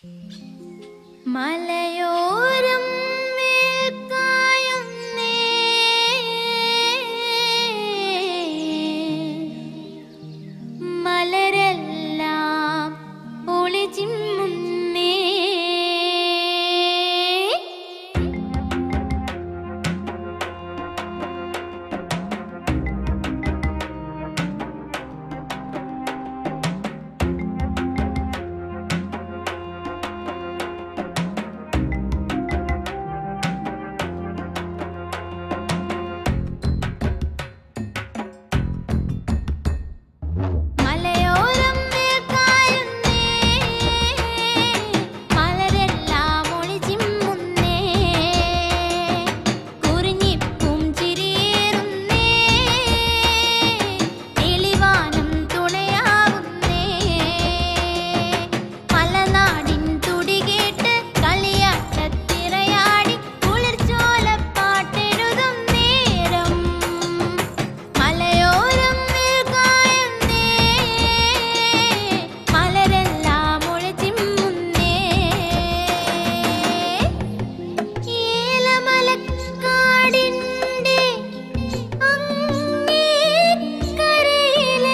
മലയോരം വേൽക്കായുന്നേ മലരെല്ലാം ഒളിച്ചിമ്മുന്നേ മലയോരം വേൽക്കായുന്നേ മലരെല്ലാം ഒളിച്ചിമ്മുന്നേ കുറിഞ്ഞിപ്പും ചിരിയേറുന്നേ തെളിവാനം തുണയാവുന്നേ മലനാടിൻ തുടികേട്ട് കളിയാട്ടത്തിറയാടി കുളിർച്ചോലപ്പാട്ടെഴുതും നേരം മലയോരം വേൽക്കായുന്നേ മലരെല്ലാം ഒളിച്ചിമ്മുന്നേ ഏലമലക്കാടിൻ്റെ അങ്ങേക്കരയിലെ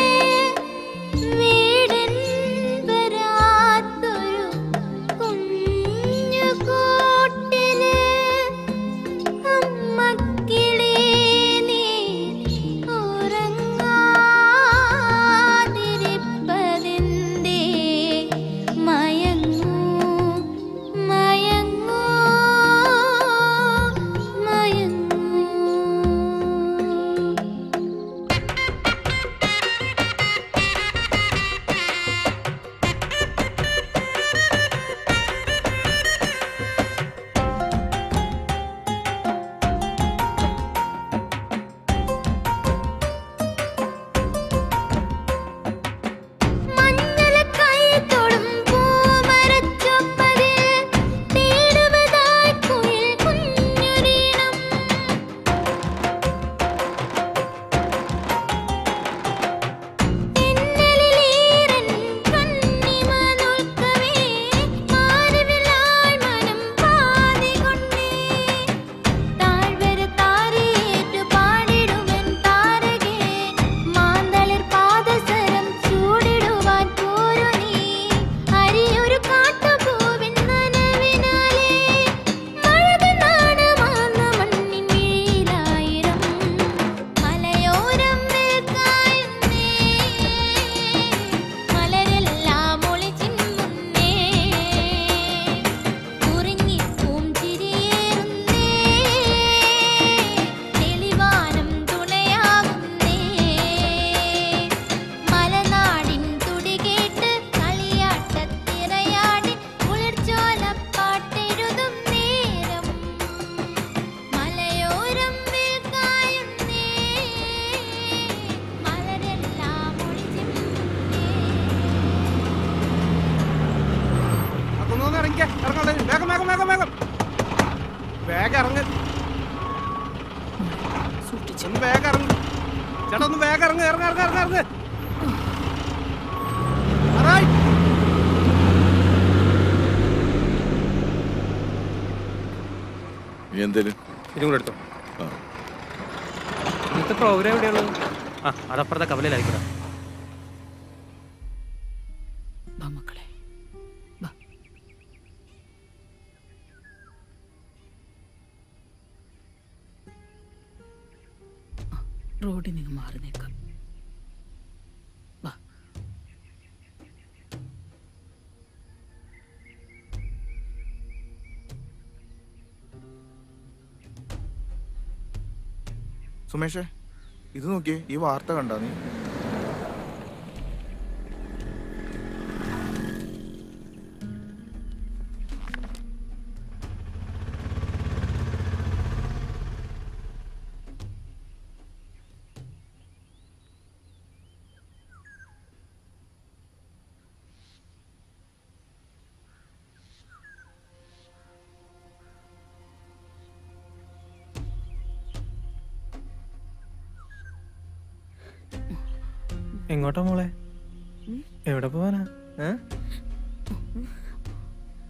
വീടൻ വരാത്തൊരു കുഞ്ഞു കൂട്ടില് അമ്മക്കിളി നീ ഉറങ്ങാതിരിപ്പതിന്തേ മയങ്ങൂ മയങ്ങൂ മയങ്ങൂ മഞ്ഞളക്കായി തൊടും പൂമരച്ചൊപ്പതിൽ തേടുവതായി കുയിൽ കുഞ്ഞൊരീണം തെന്നലിലീരൻ കണ്ണിമ നോൽക്കവേ മാറിവിലായി മനം പാതികൊണ്ടേ താഴ്വര താരേറ്റു പാടിടുവൻ താരകേ മാന്തളിർ പാദസരം ചൂടിടുവാൻ പോരു നീ അരിയൊരു കാട്ടുപൂവിൻ നനവിനാലേ മഴതനാണ് മാന്ന മണ്ണിൻ വീലായിരം മലയോരം നിൽക്കായുന്നേ മലരെല്ലാം ഒളിച്ചിമ്മുന്നേ കുറിഞ്ഞിപ്പൂം ചിരിയേറുന്നേ തെളിവാനം തുണയാവുന്നേ മലനാടിൻ തുടികേട്ട് കളിയാട്ടത്തിറയാടി കുളിർച്ചോലപ്പാട്ടെഴുതും നേരം മലയോരം വേൽക്കായുന്നേ മലരെല്ലാം ഒളിച്ചിമ്മുന്നേ അതൊന്നും ഇറങ്ങിക്ക ഇറങ്ങാതെ വേഗം വേഗം വേഗം വേഗം വേഗം ഇറങ്ങ് ഒന്ന് വേഗം ഇറങ്ങ് ചേട്ടാ ഒന്ന് വേഗം ഇറങ്ങ് ഇറങ്ങ ഇറങ്ങ ഇറങ്ങ ഇറങ്ങ് Alright. നീ എന്തേലും ഇതും കൂടെ എടുത്തോ ആ. ഇന്നത്തെ പ്രോഗ്രാം എവിടെയുള്ളത് ആ അതപ്പുറത്തെ കവലയിലായിക്കോട്ടെ മക്കളെ വാ. ആ, റോഡിൽ നിന്ന് മാറി നിൽക്കാം വാ സുമേഷേ ഇത് നോക്കിയേ ഈ വാർത്ത കണ്ടാ നീ എങ്ങോട്ടാ മോളെ എവിടെ പോവാനാ ഏ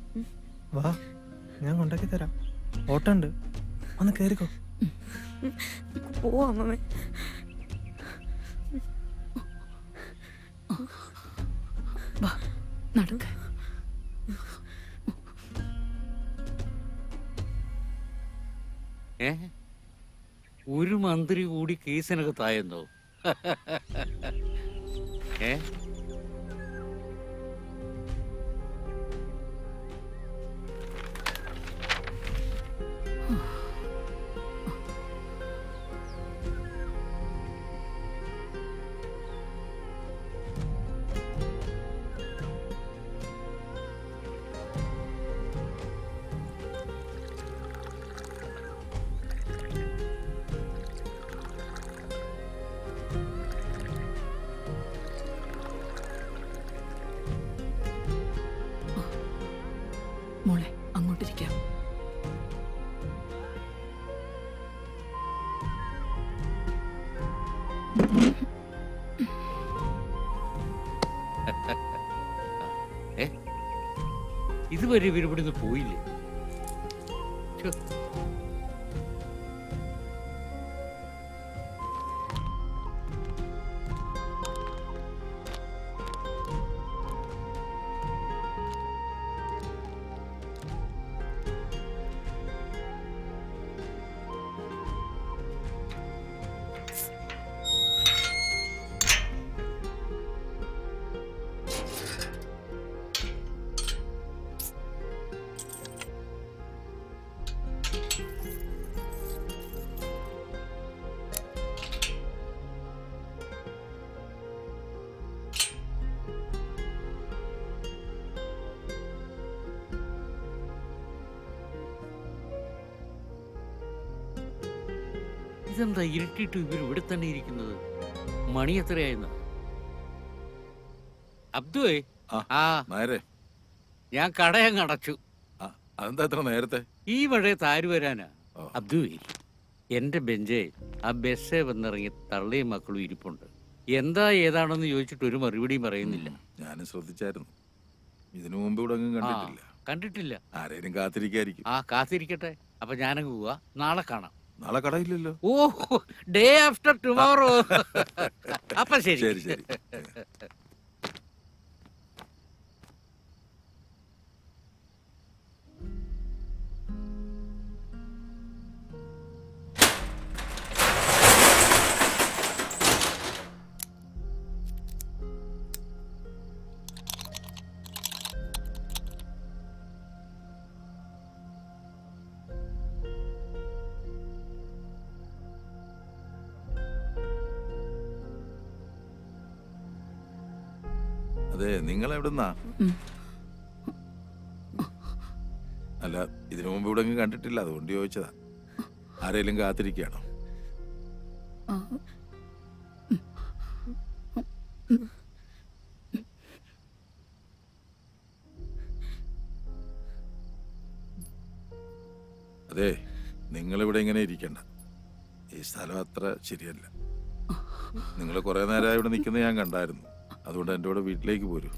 വാ ഞാൻ കൊണ്ടാക്കി തരാം ഓട്ടോ ഉണ്ട് ഒന്ന് കേറിക്കോ പോവാ അമ്മമ്മേ വാ നടക്ക ഏ ഒരു മന്ത്രി കൂടി കേസിനകത്തായെന്നോ ഏ മോളെ അങ്ങോട്ടിരിക്കാം ഏ ഇതുവരെ ഇവരിവിടുന്ന് പോയില്ലേ ഛെ, ഇതെന്താ ഇരുട്ടിട്ട് ഇവർ ഇവിടെ തന്നെ ഇരിക്കുന്നത് മണി എത്രയായിരുന്നു അബ്ദുവേ ആ. ആ നേരെ ഞാൻ കടയങ്ങ് അടച്ചു അതെന്താ ഇത്ര നേരത്തെ ഈ മഴയത്ത് ആര് വരാനാ ഓ. അബ്ദുവേ എന്റെ ബെഞ്ചേ ആ ബസ്സേ വന്നിറങ്ങി തള്ളയും മക്കളും ഇരിപ്പുണ്ട് എന്താ ഏതാണെന്ന് ചോദിച്ചിട്ട് ഒരു മറുപടിയും പറയുന്നില്ല ഞാനും ശ്രദ്ധിച്ചായിരുന്നു ഇതിനു മുമ്പ് ഇവിടെ ഒന്നും ആ, കണ്ടിട്ടില്ല കണ്ടിട്ടില്ല ആരേലും കാത്തിരിക്കായിരിക്കും ആ കാത്തിരിക്കട്ടെ അപ്പൊ ഞാനങ്ങ് പോവാ നാളെ കാണാം നാളെ കടയില്ലല്ലോ ഓ ഡേ ആഫ്റ്റർ ടുമോറോ അപ്പൊ ശരി ശരി ശരി അതെ നിങ്ങൾ എവിടുന്നാ ഉം. അല്ല ഇതിനു മുമ്പ് ഇവിടെ ഒന്നും കണ്ടിട്ടില്ല അതുകൊണ്ട് ചോദിച്ചതാ ആരേലും കാത്തിരിക്കുകയാണോ ആ, അതെ നിങ്ങളിവിടെ ഇങ്ങനെ ഇരിക്കണ്ട ഈ സ്ഥലം അത്ര ശരിയല്ല നിങ്ങൾ കുറെ നേരമായി ഇവിടെ നിൽക്കുന്നത് ഞാൻ കണ്ടായിരുന്നു അതുകൊണ്ട് എൻ്റെ കൂടെ വീട്ടിലേക്ക് പോരൂ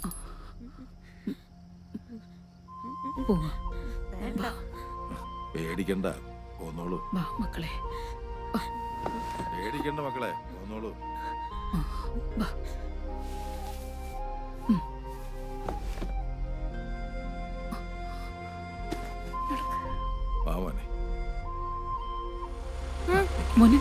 പോവാ വേണ്ട പേടിക്കണ്ട പോന്നോളൂ വാ മക്കളെ പേടിക്കണ്ട മക്കളെ പോന്നോളൂ വാ വാ മോനെ മോനെ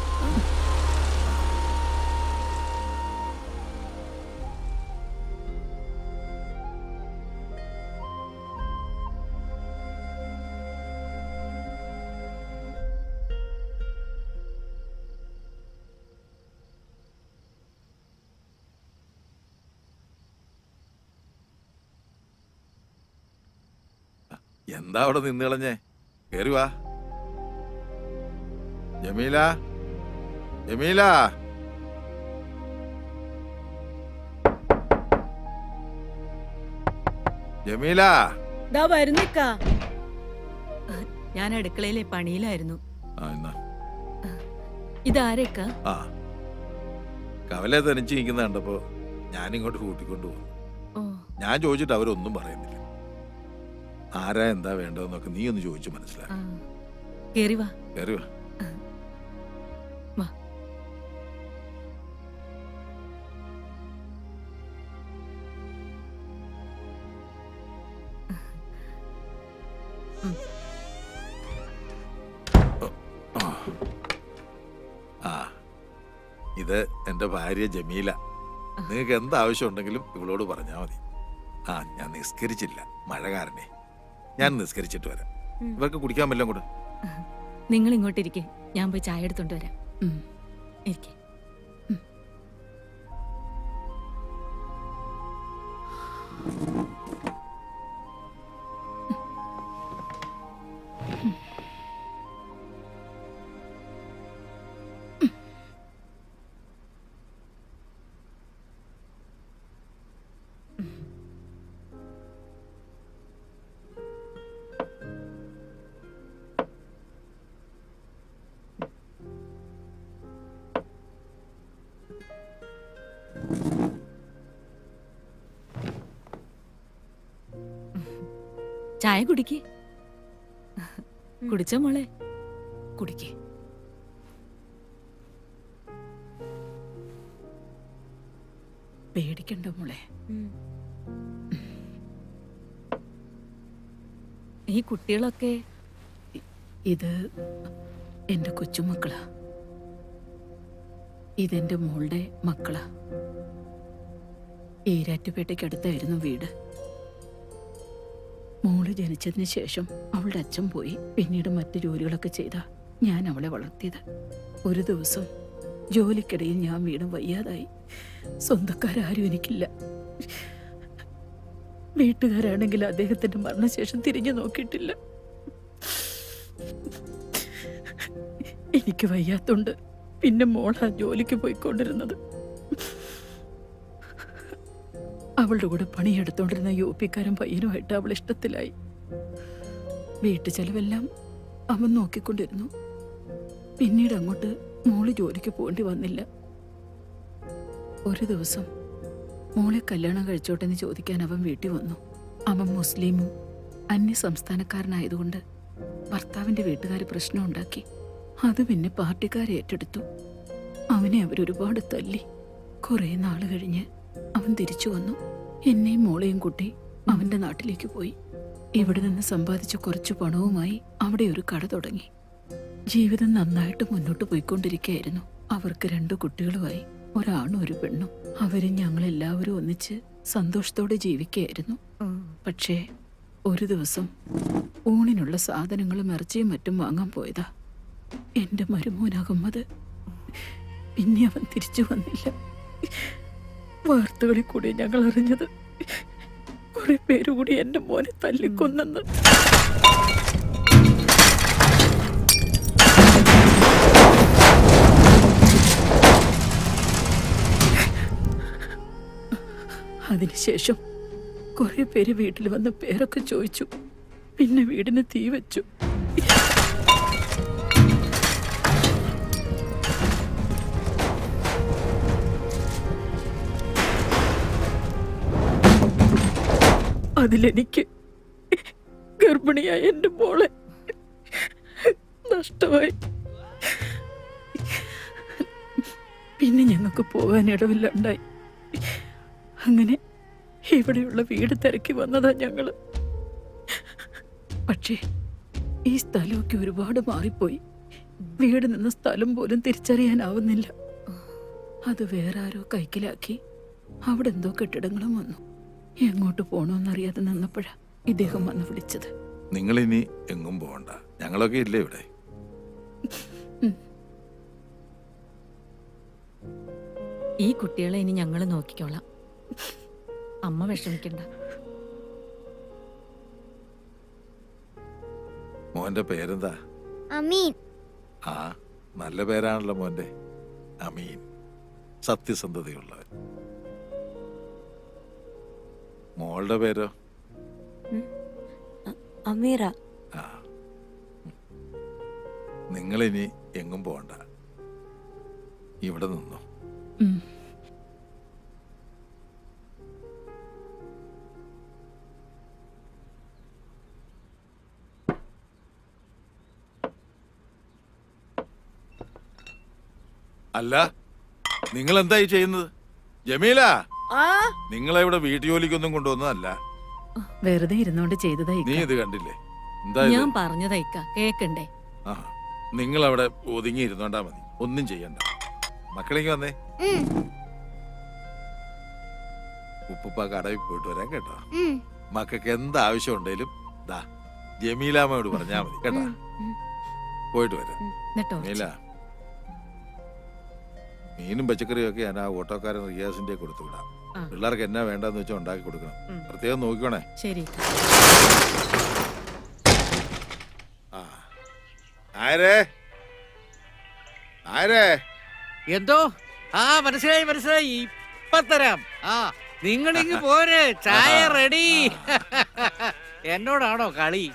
എന്താ അവിടെ നിന്ന് കളഞ്ഞേ കേറി വാ ജമീല ജമീല ജമീല ദാ വരുന്നിക്കാ ഞാൻ അടുക്കളയിലെ പണിയിലായിരുന്നു ആ എന്നാ ഇതാരേക്കാ ആ കവലെ തനിച്ച് നിൽക്കുന്ന കണ്ടപ്പോ ഞാനിങ്ങോട്ട് കൂട്ടിക്കൊണ്ടു പോകും ഓ ഞാൻ ചോദിച്ചിട്ട് അവരൊന്നും പറയുന്നില്ല ആരാ എന്താ വേണ്ടതെന്നൊക്കെ നീ ഒന്ന് ചോദിച്ചു ആ മനസ്സിലാക്കി കേറി വാ കയറി വാ വാ ആ ഇത് എൻ്റെ ഭാര്യ ജമീല നിങ്ങൾക്ക് എന്ത് ആവശ്യം ഉണ്ടെങ്കിലും ഇവളോട് പറഞ്ഞാൽ മതി ആ ഞാൻ നിസ്കരിച്ചില്ല മഴ കാരണേ ഞാൻ നിസ്കരിച്ചിട്ട് വരാം ഇവർക്ക് കുടിക്കാൻ വല്ലതും കൂടെ നിങ്ങൾ ഇങ്ങോട്ടിരിക്കെ ഞാൻ പോയി ചായ എടുത്തോണ്ട് വരാം ഉം. ഇരിക്കെ ചായ കുടിക്ക് കുടിച്ചോ മോളെ കുടിക്ക് പേടിക്കണ്ട മോളെ ഈ കുട്ടികളൊക്കെ ഇ- ഇത് എന്റെ കൊച്ചുമക്കളാ ഇതെന്റെ മോളുടെ മക്കളാ ഈരാറ്റുപേട്ടയ്ക്കടുത്തായിരുന്നു വീട് മോള് ജനിച്ചതിന് ശേഷം അവളുടെ അച്ഛൻ പോയി പിന്നീട് മറ്റു ജോലികളൊക്കെ ചെയ്ത ഞാൻ അവളെ വളർത്തിയത് ഒരു ദിവസം ജോലിക്കിടയിൽ ഞാൻ വീണ്ടും വയ്യാതായി സ്വന്തക്കാരും എനിക്കില്ല വീട്ടുകാരാണെങ്കിൽ അദ്ദേഹത്തിന്റെ മരണശേഷം തിരിഞ്ഞു നോക്കിയിട്ടില്ല എനിക്ക് വയ്യാത്തോണ്ട് പിന്നെ മോളാ ജോലിക്ക് പോയിക്കൊണ്ടിരുന്നത് അവളുടെ കൂടെ പണിയെടുത്തോണ്ടിരുന്ന യു പിക്കാരൻ പയ്യനുമായിട്ട് അവൾ ഇഷ്ടത്തിലായി വീട്ടു ചെലവെല്ലാം അവൻ നോക്കിക്കൊണ്ടിരുന്നു പിന്നീട് അങ്ങോട്ട് മോള് ജോലിക്ക് പോകേണ്ടി വന്നില്ല ഒരു ദിവസം മോളെ കല്യാണം കഴിച്ചോട്ടെന്ന് ചോദിക്കാൻ അവൻ വീട്ടിൽ വന്നു അവൻ മുസ്ലിമും അന്യ സംസ്ഥാനക്കാരനായതുകൊണ്ട് ഭർത്താവിന്റെ വീട്ടുകാർ പ്രശ്നം ഉണ്ടാക്കി അത് പിന്നെ പാർട്ടിക്കാരെ ഏറ്റെടുത്തു അവനെ അവരൊരുപാട് തല്ലി കുറെ നാള് കഴിഞ്ഞ് അവൻ തിരിച്ചു വന്നു എന്നെയും മോളെയും കൂട്ടി അവന്റെ നാട്ടിലേക്ക് പോയി ഇവിടെ നിന്ന് സമ്പാദിച്ച കുറച്ചു പണവുമായി അവിടെ ഒരു കട തുടങ്ങി ജീവിതം നന്നായിട്ട് മുന്നോട്ട് പോയിക്കൊണ്ടിരിക്കുകയായിരുന്നു അവർക്ക് രണ്ടു കുട്ടികളുമായി ഒരാണും ഒരു പെണ്ണും അവരും ഞങ്ങളെല്ലാവരും ഒന്നിച്ച് സന്തോഷത്തോടെ ജീവിക്കുകയായിരുന്നു പക്ഷേ ഒരു ദിവസം ഊണിനുള്ള സാധനങ്ങളും ഇറച്ചിയും മറ്റും വാങ്ങാൻ പോയതാ എന്റെ മരുമോൻ അഹമ്മദ് പിന്നെ അവൻ തിരിച്ചു വന്നില്ല വാർത്തകളിൽ കൂടി ഞങ്ങൾ അറിഞ്ഞത് കുറെ പേര് കൂടി എന്റെ മോനെ തല്ലിക്കൊന്നെന്ന് അതിനുശേഷം കുറെ പേര് വീട്ടിൽ വന്ന് പേരൊക്കെ ചോദിച്ചു പിന്നെ വീടിന് തീ വെച്ചു അതിലെനിക്ക് ഗർഭിണിയായ എന്റെ മോളെ നഷ്ടമായി പിന്നെ ഞങ്ങൾക്ക് പോകാൻ ഇടവില്ലാണ്ടായി അങ്ങനെ ഇവിടെയുള്ള വീട് തിരക്കി വന്നതാ ഞങ്ങള് പക്ഷേ ഈ സ്ഥലമൊക്കെ ഒരുപാട് മാറിപ്പോയി വീട് നിന്ന സ്ഥലം പോലും തിരിച്ചറിയാനാവുന്നില്ല അത് വേറെ ആരോ കൈക്കലാക്കി അവിടെ എന്തോ കെട്ടിടങ്ങളും വന്നു എങ്ങോട്ട് പോണോന്നറിയാതെ നിന്നപ്പോഴാ ഇദ്ദേഹം വന്ന് വിളിച്ചത് നിങ്ങളിനി എങ്ങും പോകണ്ട ഞങ്ങളൊക്കെ ഇല്ലേ ഇവിടെ ഈ കുട്ടികളെ ഇനി ഞങ്ങൾ നോക്കിക്കോളാം അമ്മ വിഷമിക്കണ്ട മോന്റെ പേരെന്താ അമീൻ ആ നല്ല പേരാണല്ലോ മോന്റെ അമീൻ സത്യസന്ധതയുള്ളവൻ മോളുടെ പേരോ അമീറ ആ നിങ്ങളിനി എങ്ങും പോകണ്ട ഇവിടെ നിന്നോ ഉം. അല്ല നിങ്ങൾ എന്തായി ചെയ്യുന്നത് ജമീല ആ നിങ്ങളെ ഇവിടെ വീട്ടുജോലിക്കൊന്നും കൊണ്ടുവന്നതല്ല വെറുതെ ഇരുന്നോണ്ട് ചെയ്തതാ നീ ഇക്ക. ഇത് കണ്ടില്ലേ എന്താ ഇത്? ഞാൻ പറഞ്ഞതായിക്ക കേക്കണ്ടേ ആ നിങ്ങൾ അവിടെ ഒതുങ്ങി ഇരുന്നോണ്ടാ മതി ഒന്നും ചെയ്യണ്ട മക്കളേക്ക് വന്നേ ഉപ്പുപ്പ കടവിൽ പോയിട്ട് വരാൻ കേട്ടോ ഉം. മക്കൾക്ക് എന്ത് ആവശ്യം ഉണ്ടെങ്കിലും ദാ ജമീലാമ്മയോട് പറഞ്ഞാ മതി കേട്ടാ ഉം. പോയിട്ട് വരാം എന്നിട്ടോ ജമീല മീനും പച്ചക്കറിയും ഒക്കെ ഞാൻ ആ ഓട്ടോക്കാരൻ റിയാസിന്റെ കൊടുത്തു വിടാം ആ. പിള്ളേർക്ക് എന്നാ വേണ്ടെന്ന് വെച്ചാൽ ഉണ്ടാക്കി കൊടുക്കണം ഉം. പ്രത്യേകം നോക്കിക്കോണേ ശരി ആ ആരേ ആരേ എന്തോ ആ മനസ്സിലായി മനസ്സിലായി ഇപ്പൊ തരാം ആ നിങ്ങൾ ഇങ്ങ് പോര് ചായ റെഡി എന്നോടാണോ കളി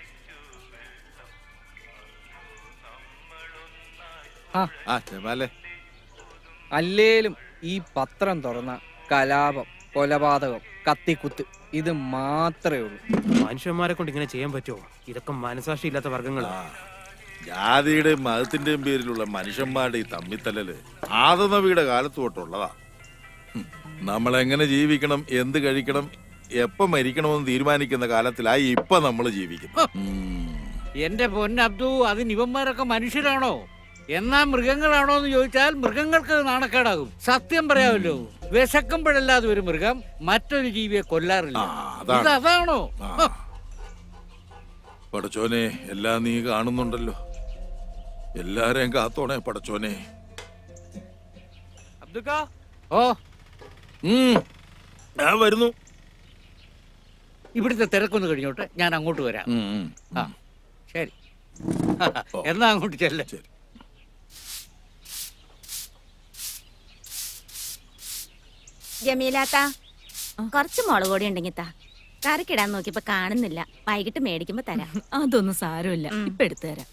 ആ ജമാലേ അല്ലേലും ഈ പത്രം തുറന്ന കലാപം കൊലപാതകം കത്തിക്കുത്ത് ഇത് മാത്രമേ ഉള്ളൂ മനുഷ്യന്മാരെ കൊണ്ട് ഇങ്ങനെ ചെയ്യാൻ പറ്റുമോ ഇതൊക്കെ മനസാക്ഷി ഇല്ലാത്ത വർഗങ്ങളാ ആ, ജാതിയുടെയും മതത്തിന്റെയും പേരിലുള്ള മനുഷ്യന്മാരുടെ ഈ തമ്മിത്തല്ലല് ആദനവിയുടെ കാലത്ത് തൊട്ടുള്ളതാ ഹും, നമ്മൾ എങ്ങനെ ജീവിക്കണം എന്ത് കഴിക്കണം എപ്പോ മരിക്കണമെന്ന് തീരുമാനിക്കുന്ന കാലത്തിലായി ഇപ്പൊ നമ്മൾ ജീവിക്കുന്നു ഉം. എന്റെ പൊന്നബ്ദു അതിന് ഇവന്മാരൊക്കെ മനുഷ്യരാണോ എന്നാ മൃഗങ്ങളാണോ എന്ന് ചോദിച്ചാൽ മൃഗങ്ങൾക്ക് അത് നാണക്കേടാകും സത്യം പറയാമല്ലോ വിശക്കുമ്പോഴല്ലാതെ ഒരു മൃഗം മറ്റൊരു ജീവിയെ കൊല്ലാറില്ല ആ, അതാണ്. ഇത് അതാണോ ആ. പടച്ചോനെ എല്ലാം നീ കാണുന്നുണ്ടല്ലോ എല്ലാരെയും കാത്തോണേ പടച്ചോനെ അബ്ദുക്കാ ഓ ഉം. ഞാൻ വരുന്നു ഇവിടുത്തെ തിരക്കൊന്ന് കഴിഞ്ഞോട്ടെ ഞാൻ അങ്ങോട്ട് വരാം ഉം, ഉം, ആ ഉം. ശരി ഓ. എന്നാ അങ്ങോട്ട് ചെല്ല ശരി ജമീലാത്ത കുറച്ച് മുളക് പൊടി ഉണ്ടെങ്കിൽ താ കറിക്കിടാൻ നോക്കിയപ്പോ കാണുന്നില്ല വൈകിട്ട് മേടിക്കുമ്പോ തരാം അതൊന്നും സാരമില്ല ഉം. ഇപ്പൊ എടുത്തു തരാം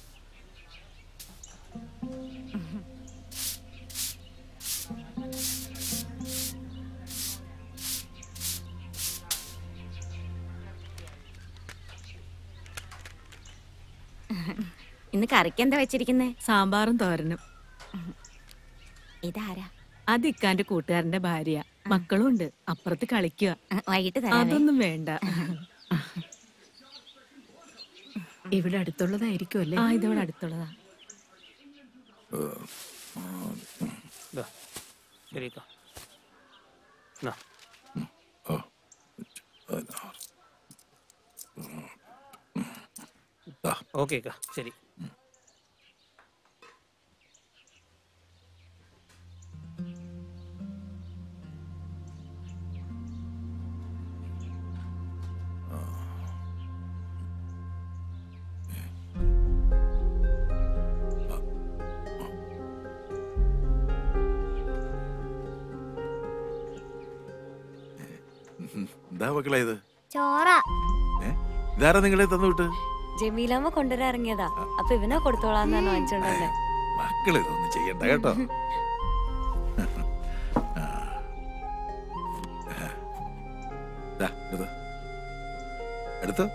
ഇന്ന് കറിക്ക് എന്താ വെച്ചിരിക്കുന്നേ സാമ്പാറും തോരനും ഇതാരാ അത് ഇക്കാന്റെ കൂട്ടുകാരന്റെ ഭാര്യ മക്കളും ഉണ്ട് അപ്പുറത്ത് കളിക്കുക ആ, വൈകിട്ട് തരാം അതൊന്നും വേണ്ട ഇവിടെ അടുത്തുള്ളതായിരിക്കും അല്ലേ ആ ഇതോടെ അടുത്തുള്ളതാ ദാ, ശരി ഇക്ക. നാ, ഓ. പതിനാറ്. ദാ, ഓക്കെ ഇക്ക ശരി എന്താ മക്കളെ ഇത് ചോറ ഏ ഇതാരാ നിങ്ങളെ തന്നു വിട്ട് ജമീലമ്മ കൊണ്ടുവരാൻ ഇറങ്ങിയതാ അപ്പൊ ഇവനെ കൊടുത്തോളാന്ന് വാങ്ങിച്ചോണ്ടല്ലേ മക്കൾ ഇതൊന്നും ചെയ്യണ്ട കേട്ടോ ആ. ദാ, എടുത്തോ. എടുത്തോ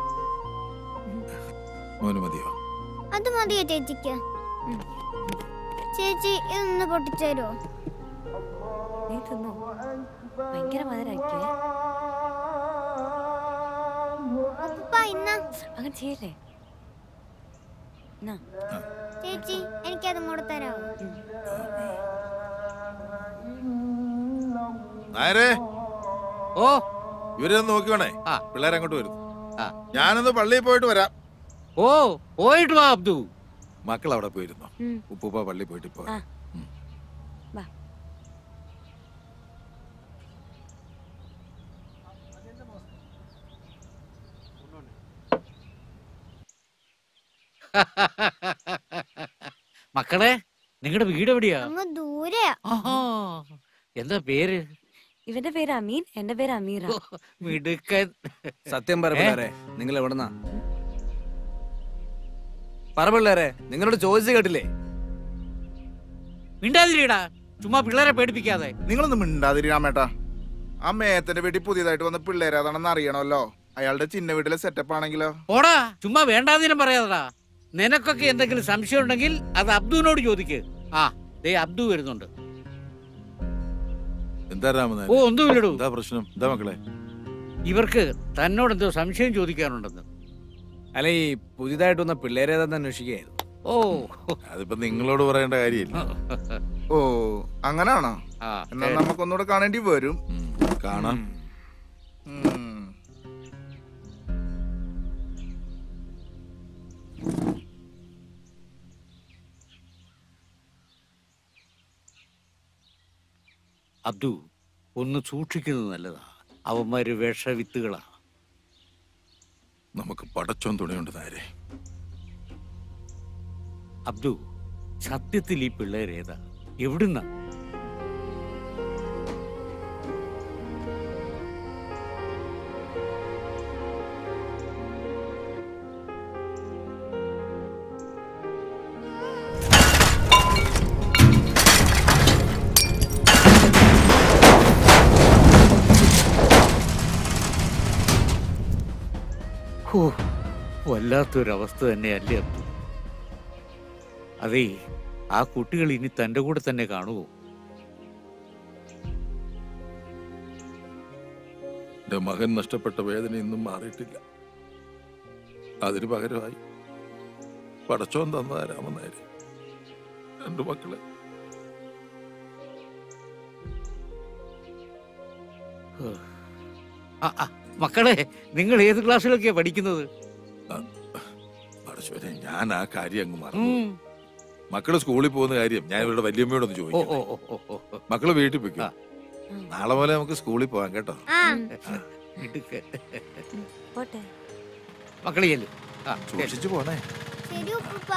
മോന് മതിയോ അത് മതിയോ ചേച്ചിക്ക് ചേച്ചി ഇതൊന്ന് പൊട്ടിച്ചേരോ നീ തിന്നോ ഭയങ്കര മധുരാക്കിയേ അങ്ങനെ ചെയ്യല്ലേ ചേച്ചി എനിക്കതും കൂടെ തരാമോ നായരേ ഓ ഇവരൊന്ന് നോക്കിയോണേ ആ. പിള്ളേരെ അങ്ങോട്ട് വരുന്നു ആ. ഞാനൊന്ന് പള്ളിയിൽ പോയിട്ട് വരാം ഓ പോയിട്ട് വാ അബ്ദു മക്കൾ അവിടെ പോയിരുന്നോ ഉം. ഉപ്പൂപ്പ പള്ളിയിൽ പോയിട്ട് ഇപ്പോ ആ. വരാം. ഉം. വാ മക്കളെ നിങ്ങളുടെ വീട് എവിടെയാ അങ്ങ് ദൂരെയാ ആഹാ. എന്താ പേര് ഇവന്റെ പേര് അമീൻ എന്റെ പേര് അമീറ ഓ, മിടുക്കൻ സത്യം പറ പിള്ളേരെ നിങ്ങൾ എവിടെന്നാ പറ പിള്ളേരെ നിങ്ങളോട് ചോദിച്ചു കേട്ടില്ലേ മിണ്ടാതിരിടാ ചുമ്മാ പിള്ളേരെ പേടിപ്പിക്കാതെ നിങ്ങളൊന്നും മിണ്ടാതിരിക്കാമേട്ടാ ആ മേത്തന്റെ വീട്ടിൽ പുതിയതായിട്ട് വന്ന പിള്ളേര് അതാണെന്ന് അറിയണമല്ലോ അയാളുടെ ചിന്ന വീട്ടിലെ സെറ്റപ്പ് ആണെങ്കിലോ പോടാ ചുമ്മാ വേണ്ടാതിനും പറയാതടാ നിനക്കൊക്കെ എന്തെങ്കിലും സംശയം ഉണ്ടെങ്കിൽ അത് അബ്ദുവിനോട് ചോദിക്ക് ആ ദേ അബ്ദു വരുന്നുണ്ട് എന്താ രാമനാഥൻ ഓ ഒന്നുമില്ലടൂ എന്താ പ്രശ്നം എന്താ മക്കളെ ഇവർക്ക് തന്നോട് എന്തോ സംശയം ചോദിക്കാനുണ്ടെന്ന് അല്ല ഈ പുതിയതായിട്ട് വന്ന പിള്ളേരേതാന്ന് അന്വേഷിക്കുകയായിരുന്നു ഓ അതിപ്പോ നിങ്ങളോട് പറയേണ്ട കാര്യമില്ല ഓ അങ്ങനാണോ ആ എന്നാ നമുക്കൊന്നുകൂടെ കാണേണ്ടി വരും ഉം, കാണാം ഉം. അബ്ദു ഒന്ന് സൂക്ഷിക്കുന്നത് നല്ലതാ അവന്മാര് വിഷവിത്തുകളാ നമുക്ക് പടച്ചോൻ തുണിയുണ്ട് നേരെ അബ്ദു സത്യത്തിൽ ഈ പിള്ളേരേതാ എവിടുന്നാ ഹോ വല്ലാത്തൊരവസ്ഥ തന്നെയല്ലേ അബ്ദു അതേ ആ കുട്ടികൾ ഇനി തന്റെ കൂടെ തന്നെ കാണുമോ എന്റെ മകൻ നഷ്ടപ്പെട്ട വേദന ഇന്നും മാറിയിട്ടില്ല അതിന് പകരമായി പടച്ചോൻ തന്നതാ രാമനായര് രണ്ടു മക്കളെ ആ, ആ, മക്കളെ നിങ്ങൾ ഏത് ക്ലാസ്സിലൊക്കെയാ പഠിക്കുന്നത് പടച്ചോനെ ഞാൻ ആ കാര്യം അങ്ങ് മറന്നു ഉം. മക്കള് സ്കൂളിൽ പോകുന്ന കാര്യം ഞാൻ ഇവരുടെ വല്യമ്മയോടൊന്ന് ഓ ചോദിക്കാം ഓ ഓ ഓ ഓ മക്കള് വീട്ടിൽ പോയിക്കോ ആ. നാളെ പോലെ നമുക്ക് സ്കൂളിൽ പോവാം കേട്ടോ മിടുക്ക്. പോട്ടെ മക്കളെ ചെല്ലു ആ ശരി. സൂക്ഷിച്ചു പോണേ ശരി ഉപ്പുപ്പ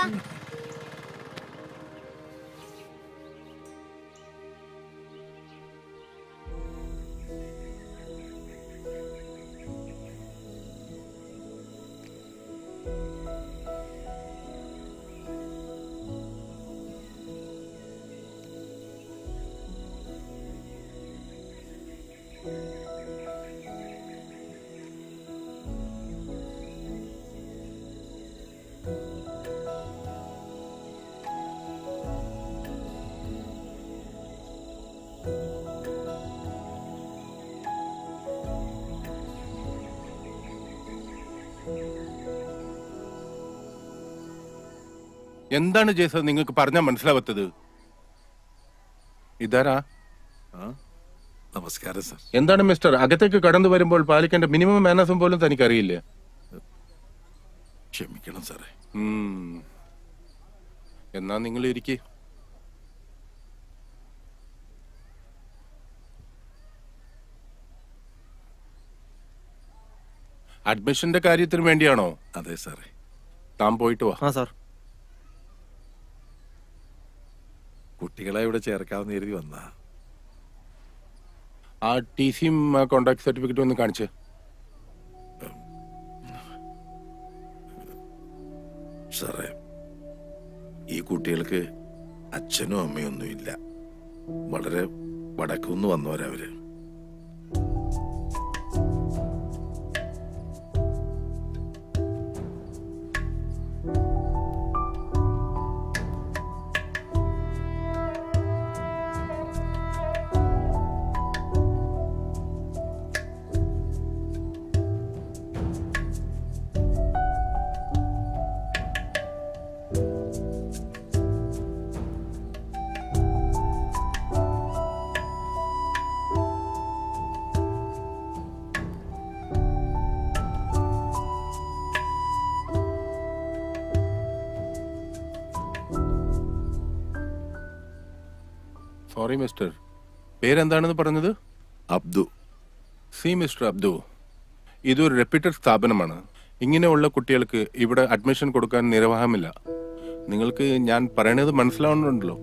എന്താണ് ജേസ നിങ്ങൾക്ക് പറഞ്ഞാൽ മനസ്സിലാവാത്തത് ഇതാരാ നമസ്കാരം സർ എന്താണ് മിസ്റ്റർ അകത്തേക്ക് കടന്നു വരുമ്പോൾ പാലിക്കേണ്ട മിനിമം മാനസം പോലും തനിക്കറിയില്ലേ ക്ഷമിക്കണം സാറേ ഉം. എന്നാ നിങ്ങൾ ഇരിക്കേ അഡ്മിഷന്റെ കാര്യത്തിന് വേണ്ടിയാണോ അതെ സാറേ താൻ പോയിട്ട് വാ ആ സാർ കുട്ടികളെ ഇവിടെ ചേർക്കാമെന്ന് കരുതി വന്നാ ആ ടി സിയും കോണ്ടാക്ട് സർട്ടിഫിക്കറ്റും ഒന്ന് കാണിച്ച് സാറേ ഈ കുട്ടികൾക്ക് അച്ഛനും അമ്മയും ഒന്നും ഇല്ല വളരെ വടക്കുന്ന് വന്നവരവര് സോറി മിസ്റ്റർ പേരെന്താണെന്ന് പറഞ്ഞത് അബ്ദു സി മിസ്റ്റർ അബ്ദു ഇതൊരു റെപ്യൂട്ടഡ് സ്ഥാപനമാണ് ഇങ്ങനെയുള്ള കുട്ടികൾക്ക് ഇവിടെ അഡ്മിഷൻ കൊടുക്കാൻ നിർവാഹമില്ല നിങ്ങൾക്ക് ഞാൻ പറയണത് മനസ്സിലാവുന്നുണ്ടല്ലോ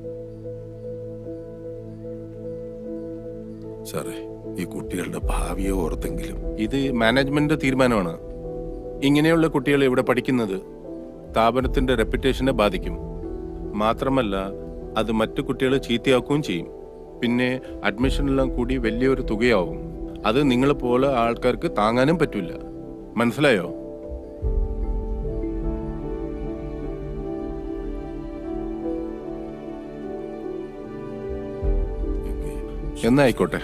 സാറേ ഈ കുട്ടികളുടെ ഭാവിയെ ഓർത്തെങ്കിലും ഇത് മാനേജ്മെന്റ് തീരുമാനമാണ് ഇങ്ങനെയുള്ള കുട്ടികൾ ഇവിടെ പഠിക്കുന്നത് സ്ഥാപനത്തിന്റെ റെപ്യൂട്ടേഷനെ ബാധിക്കും മാത്രമല്ല അത് മറ്റു കുട്ടികളെ ചീത്തയാക്കുകയും ചെയ്യും പിന്നെ അഡ്മിഷനെല്ലാം കൂടി വലിയൊരു തുകയാവും അത് നിങ്ങളെ പോലെ ആൾക്കാർക്ക് താങ്ങാനും പറ്റില്ല മനസ്സിലായോ എന്നാ ആയിക്കോട്ടെ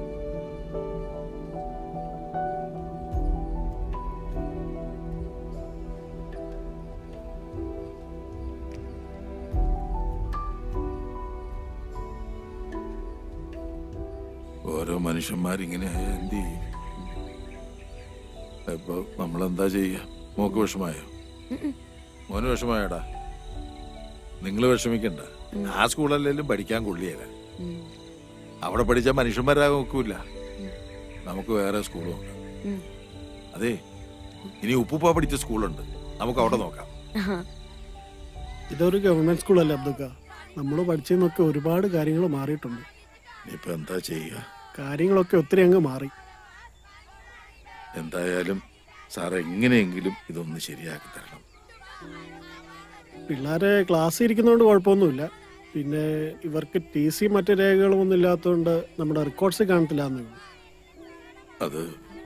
ഓരോ മനുഷ്യന്മാരിങ്ങനെ ആയാ എന്ത് ചെയ്യും ഇപ്പൊ നമ്മളെന്താ ചെയ്യ മോക്ക് വിഷമായോ മോന് വിഷമായോടാ നിങ്ങൾ വിഷമിക്കണ്ട ആ സ്കൂളല്ലേലും പഠിക്കാൻ കൊള്ളിയല്ല അവിടെ പഠിച്ച മനുഷ്യന്മാരാകാൻ നോക്കൂല നമുക്ക് വേറെ സ്കൂളുണ്ട് അതെ ഇനി ഉപ്പുപ്പ പഠിച്ച സ്കൂളുണ്ട് നമുക്ക് അവിടെ നോക്കാം ഇതൊരു ഗവൺമെന്റ് സ്കൂളല്ലേ അബ്ദുക്ക നമ്മൾ പഠിച്ചതിന്നൊക്കെ ഒരുപാട് കാര്യങ്ങൾ മാറിയിട്ടുണ്ട് ഇനിയിപ്പോ എന്താ ചെയ്യുക കാര്യങ്ങളൊക്കെ ഒത്തിരി അങ്ങ് മാറി എന്തായാലും സാർ എങ്ങനെയെങ്കിലും ഇതൊന്ന് ശരിയാക്കി തരണം പിള്ളേരെ ക്ലാസ്സിൽ ഇരിക്കുന്നതുകൊണ്ട് കുഴപ്പമൊന്നുമില്ല പിന്നെ ഇവർക്ക് ടി സി മറ്റു രേഖകളും ഒന്നും ഇല്ലാത്തതുകൊണ്ട് നമ്മുടെ റെക്കോർഡ്സ് കാണത്തില്ല എന്നേ ഉള്ളൂ അത്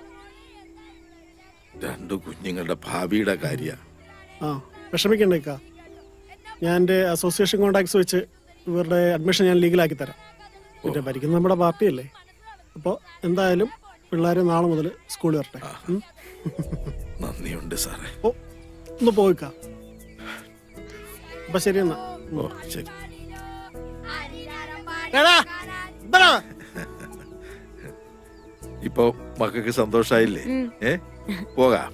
രണ്ടു കുഞ്ഞുങ്ങളുടെ ഭാവിയുടെ കാര്യ ആ വിഷമിക്കണ്ടേക്ക ഞാൻ എൻ്റെ അസോസിയേഷൻ കോണ്ടാക്ട്സ് വെച്ച് ഇവരുടെ അഡ്മിഷൻ ഞാൻ ലീഗലാക്കി തരാം പിന്നെ ഭരിക്കുന്നത് നമ്മുടെ പാർട്ടിയല്ലേ അപ്പോൾ എന്തായാലും പിള്ളേരെ നാളെ മുതൽ സ്കൂളിൽ വരട്ടെ ഉം? നന്ദിയുണ്ട് സാറേ ഓ ഒന്ന് പോയിക്കാം അപ്പൊ ശരി എന്നാ ഓ ശരി ഇപ്പൊ മക്കൾക്ക് സന്തോഷായില്ലേ ഏ പോകാം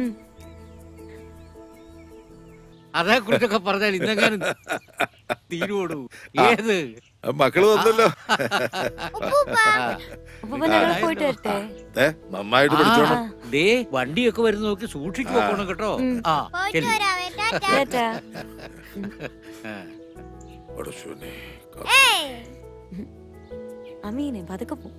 അതേ കുറിച്ചൊക്കെ പറഞ്ഞാൽ ഇന്നെങ്ങാനും തീരുവോടൂ ഏത് ആ, മക്കള് വന്നല്ലോ പോയിട്ട് വരട്ടെ ദേ, നന്നായിട്ട് പഠിച്ചോണം ദേ വണ്ടിയൊക്കെ വരുന്ന നോക്കി സൂക്ഷിച്ചു പോക്കണം കേട്ടോ ആ ചെല്ല്. ടാറ്റാ. പടച്ചോനെ, അമീനെ പതുക്കെ പോ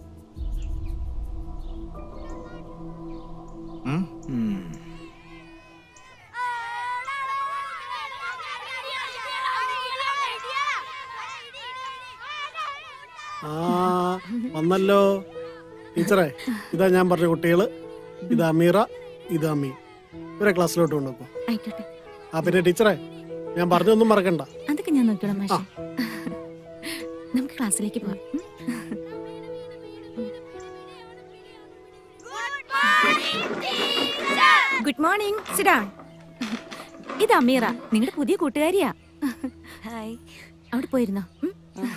ആ വന്നല്ലോ ടീച്ചറെ ഇതാ ഞാൻ പറഞ്ഞ കുട്ടികള് ഇത് അമീറ ഇത് അമ്മി ഇവരെ ക്ലാസ്സിലോട്ട് കൊണ്ടുപോ ആയിക്കോട്ടെ ആ പിന്നെ ടീച്ചറെ ഞാൻ പറഞ്ഞൊന്നും മറക്കണ്ട അതൊക്കെ ഞാൻ നോക്കിയോളാം മാഷെ നമുക്ക് ക്ലാസ്സിലേക്ക് പോവാം ഉം? ഗുഡ് മോർണിംഗ് സിഡാൺ ഇത് അമീറ നിങ്ങളുടെ പുതിയ കൂട്ടുകാരിയാ ഹായ് അവിടെ പോയിരുന്നോ ഉം?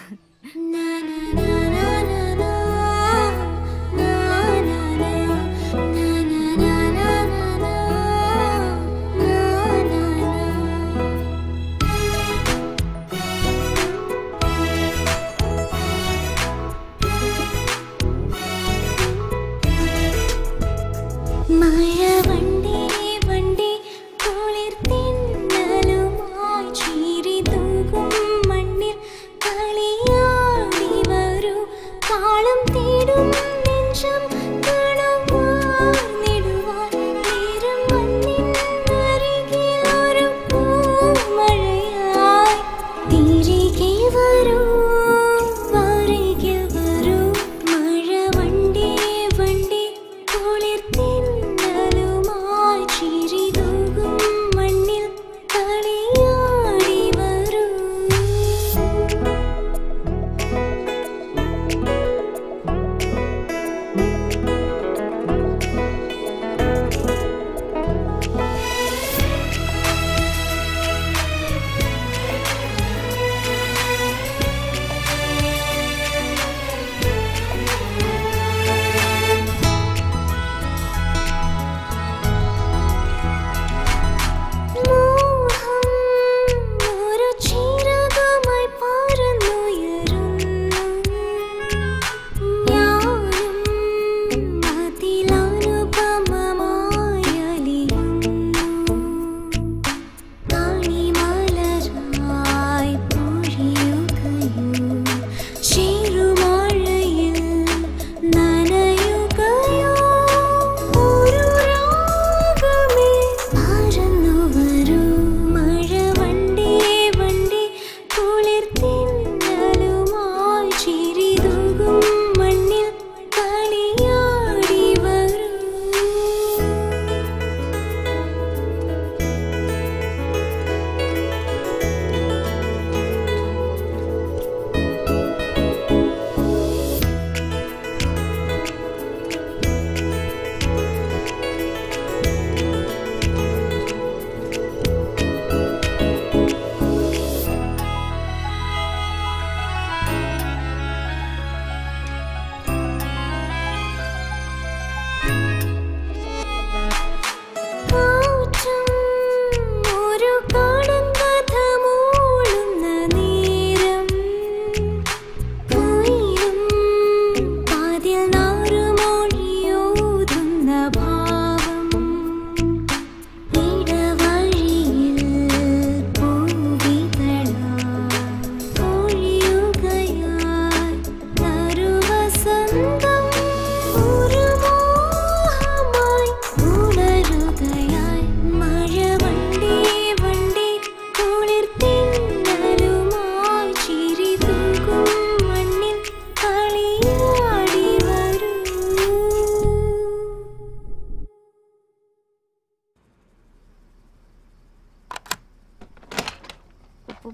മഴവണ്ടി വണ്ടി കുളിർത്തിന്നലുമായി ചീരി തൂകും മണ്ണിൽ കളിയാടി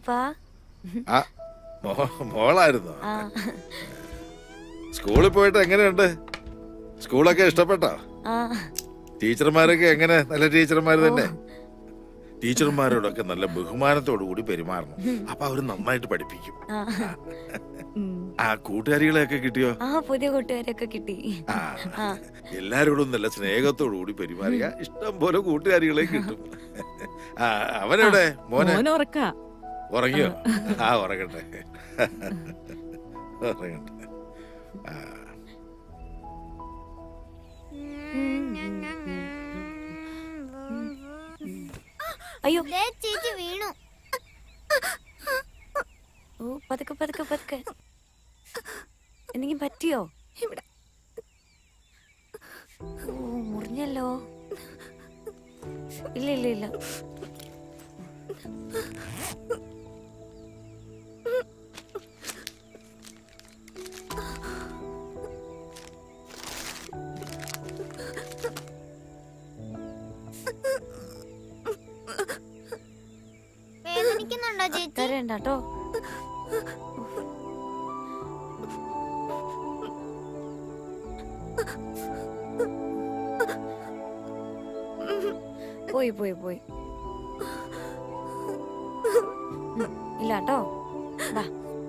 ഉപ്പാ ആ മോ- മോളായിരുന്നോ ആ സ്കൂളിൽ പോയിട്ട് എങ്ങനെയുണ്ട് സ്കൂളൊക്കെ ഇഷ്ടപ്പെട്ടോ ആ ടീച്ചർമാരൊക്കെ എങ്ങനെ നല്ല ടീച്ചർമാർ തന്നെ ടീച്ചർമാരോടൊക്കെ നല്ല ബഹുമാനത്തോടു കൂടി പെരുമാറണം അപ്പൊ അവര് നന്നായിട്ട് പഠിപ്പിക്കും ആ ആ കൂട്ടുകാരികളെയൊക്കെ കിട്ടിയോ ആ പുതിയ കൂട്ടുകാരൊക്കെ കിട്ടി ആ ആ എല്ലാരോടും നല്ല സ്നേഹത്തോടു കൂടി പെരുമാറിയ ഇഷ്ടം പോലെ കൂട്ടുകാരികളെ കിട്ടും ആ അവനെവിടെ മോനെ മോൻ ഉറക്ക ഉറങ്ങിയോ ആ ഉറങ്ങട്ടെ ഉറങ്ങട്ടെ ആ അയ്യോ ചേച്ചി വീണു ഓ പതുക്കെ പതുക്കെ പതുക്കെ എന്തെങ്കിലും പറ്റിയോ ഓ മുറിഞ്ഞല്ലോ ഇല്ല ഇല്ല ഇല്ല വേദനിക്കുന്നുണ്ടോ ചേച്ചി കരയണ്ട കേട്ടോ പോയി പോയി പോയി ഉം, ഇല്ല കേട്ടോ വാ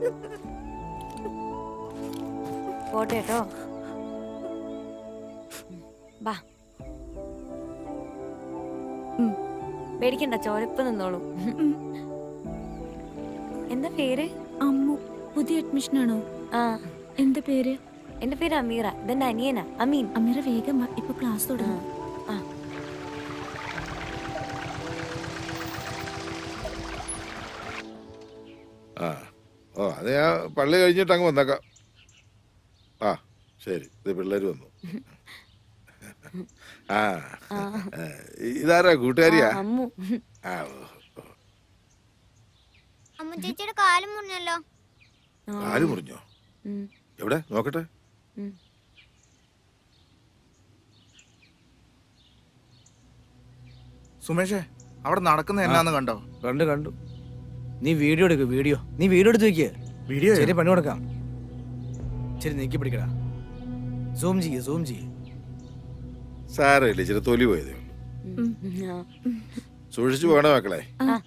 പോട്ടെ കേട്ടോ ഉം, വാ ഉം, പേടിക്കണ്ട ചോരപ്പ് നിന്നോളൂ എന്താ പേര് അമ്മു പുതിയ അഡ്മിഷൻ ആണോ ആ എന്താ പേര് എന്റെ പേര് അമീറ ഇതെന്റെ അനിയനാ അമീൻ അമീറ വേഗം വാ, ഇപ്പൊ ക്ലാസ് തുടങ്ങും ആ ആ ഓ അത് ഞാൻ പള്ളി കഴിഞ്ഞിട്ട് അങ്ങ് വന്നേക്കാം ആ ശരി ഇത് പിള്ളേര് വന്നു ആ ആ. ഏ, ഇതാരാ കൂട്ടുകാരിയാ ആ, അമ്മു ആ ഓ, ഓ. അമ്മ ചേച്ചിയുടെ കാലും മുറിഞ്ഞല്ലോ കാല് മുറിഞ്ഞോ ഉം, എവിടെ നോക്കട്ടെ ഉം. സുമേഷേ അവിടെ നടക്കുന്ന എന്നാന്ന് കണ്ടോ കണ്ടു കണ്ടു നീ വീഡിയോ എടുക്ക് വീഡിയോ നീ വീഡിയോ എടുത്ത് വെക്ക് വീഡിയോ ശരി പണി കൊടുക്കാം ശരി നീക്കി പിടിക്കടാ സൂം ചെയ്യ് സൂം ചെയ്യ് സാരമില്ല ഇച്ചിരി തൊലി പോയതേ ഉള്ളൂ ഉം, ആ. സൂക്ഷിച്ചു പോകണേ മക്കളെ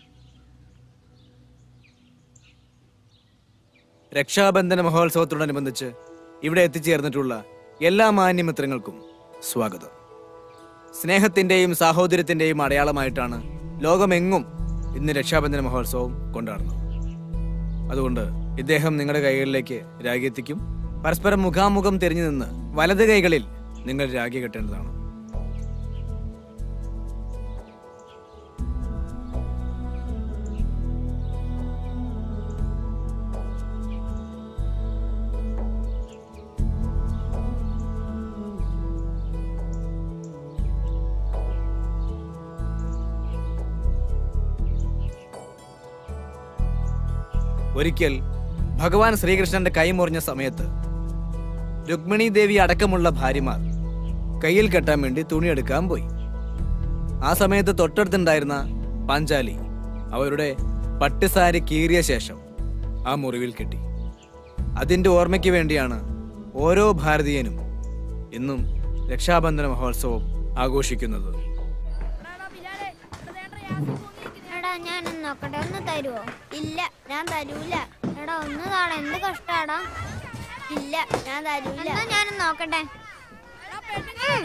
രക്ഷാബന്ധന മഹോത്സവത്തോടനുബന്ധിച്ച് ഇവിടെ എത്തിച്ചേർന്നിട്ടുള്ള എല്ലാ മാന്യമിത്രങ്ങൾക്കും സ്വാഗതം സ്നേഹത്തിന്റെയും സാഹോദര്യത്തിന്റെയും അടയാളമായിട്ടാണ് ലോകമെങ്ങും ഇന്ന് രക്ഷാബന്ധന മഹോത്സവം കൊണ്ടാടുന്നത് അതുകൊണ്ട് ഇദ്ദേഹം നിങ്ങളുടെ കൈകളിലേക്ക് രാഗി എത്തിക്കും പരസ്പരം മുഖാമുഖം തിരിഞ്ഞു നിന്ന് വലത് കൈകളിൽ നിങ്ങൾ രാഗി കെട്ടേണ്ടതാണ് ഒരിക്കൽ ഭഗവാൻ ശ്രീകൃഷ്ണന്റെ കൈ മുറിഞ്ഞ സമയത്ത് രുക്മിണി ദേവി അടക്കമുള്ള ഭാര്യമാർ കയ്യിൽ കെട്ടാൻ വേണ്ടി തുണിയെടുക്കാൻ പോയി ആ സമയത്ത് തൊട്ടടുത്തുണ്ടായിരുന്ന പാഞ്ചാലി അവരുടെ പട്ടുസാരി കീറിയ ശേഷം ആ മുറിവിൽ കെട്ടി അതിന്റെ ഓർമ്മയ്ക്ക് വേണ്ടിയാണ് ഓരോ ഭാരതീയനും ഇന്നും രക്ഷാബന്ധന മഹോത്സവം ആഘോഷിക്കുന്നത് എടാ ഞാനൊന്ന് നോക്കട്ടെ ഒന്ന് തരുവോ ഇല്ല ഞാൻ തരൂല എടാ ഒന്ന് താടാ എന്ത് കഷ്ടാടാ ഇല്ല ഞാൻ തരൂല എന്നാ ഞാനൊന്ന് നോക്കട്ടെ ഉം.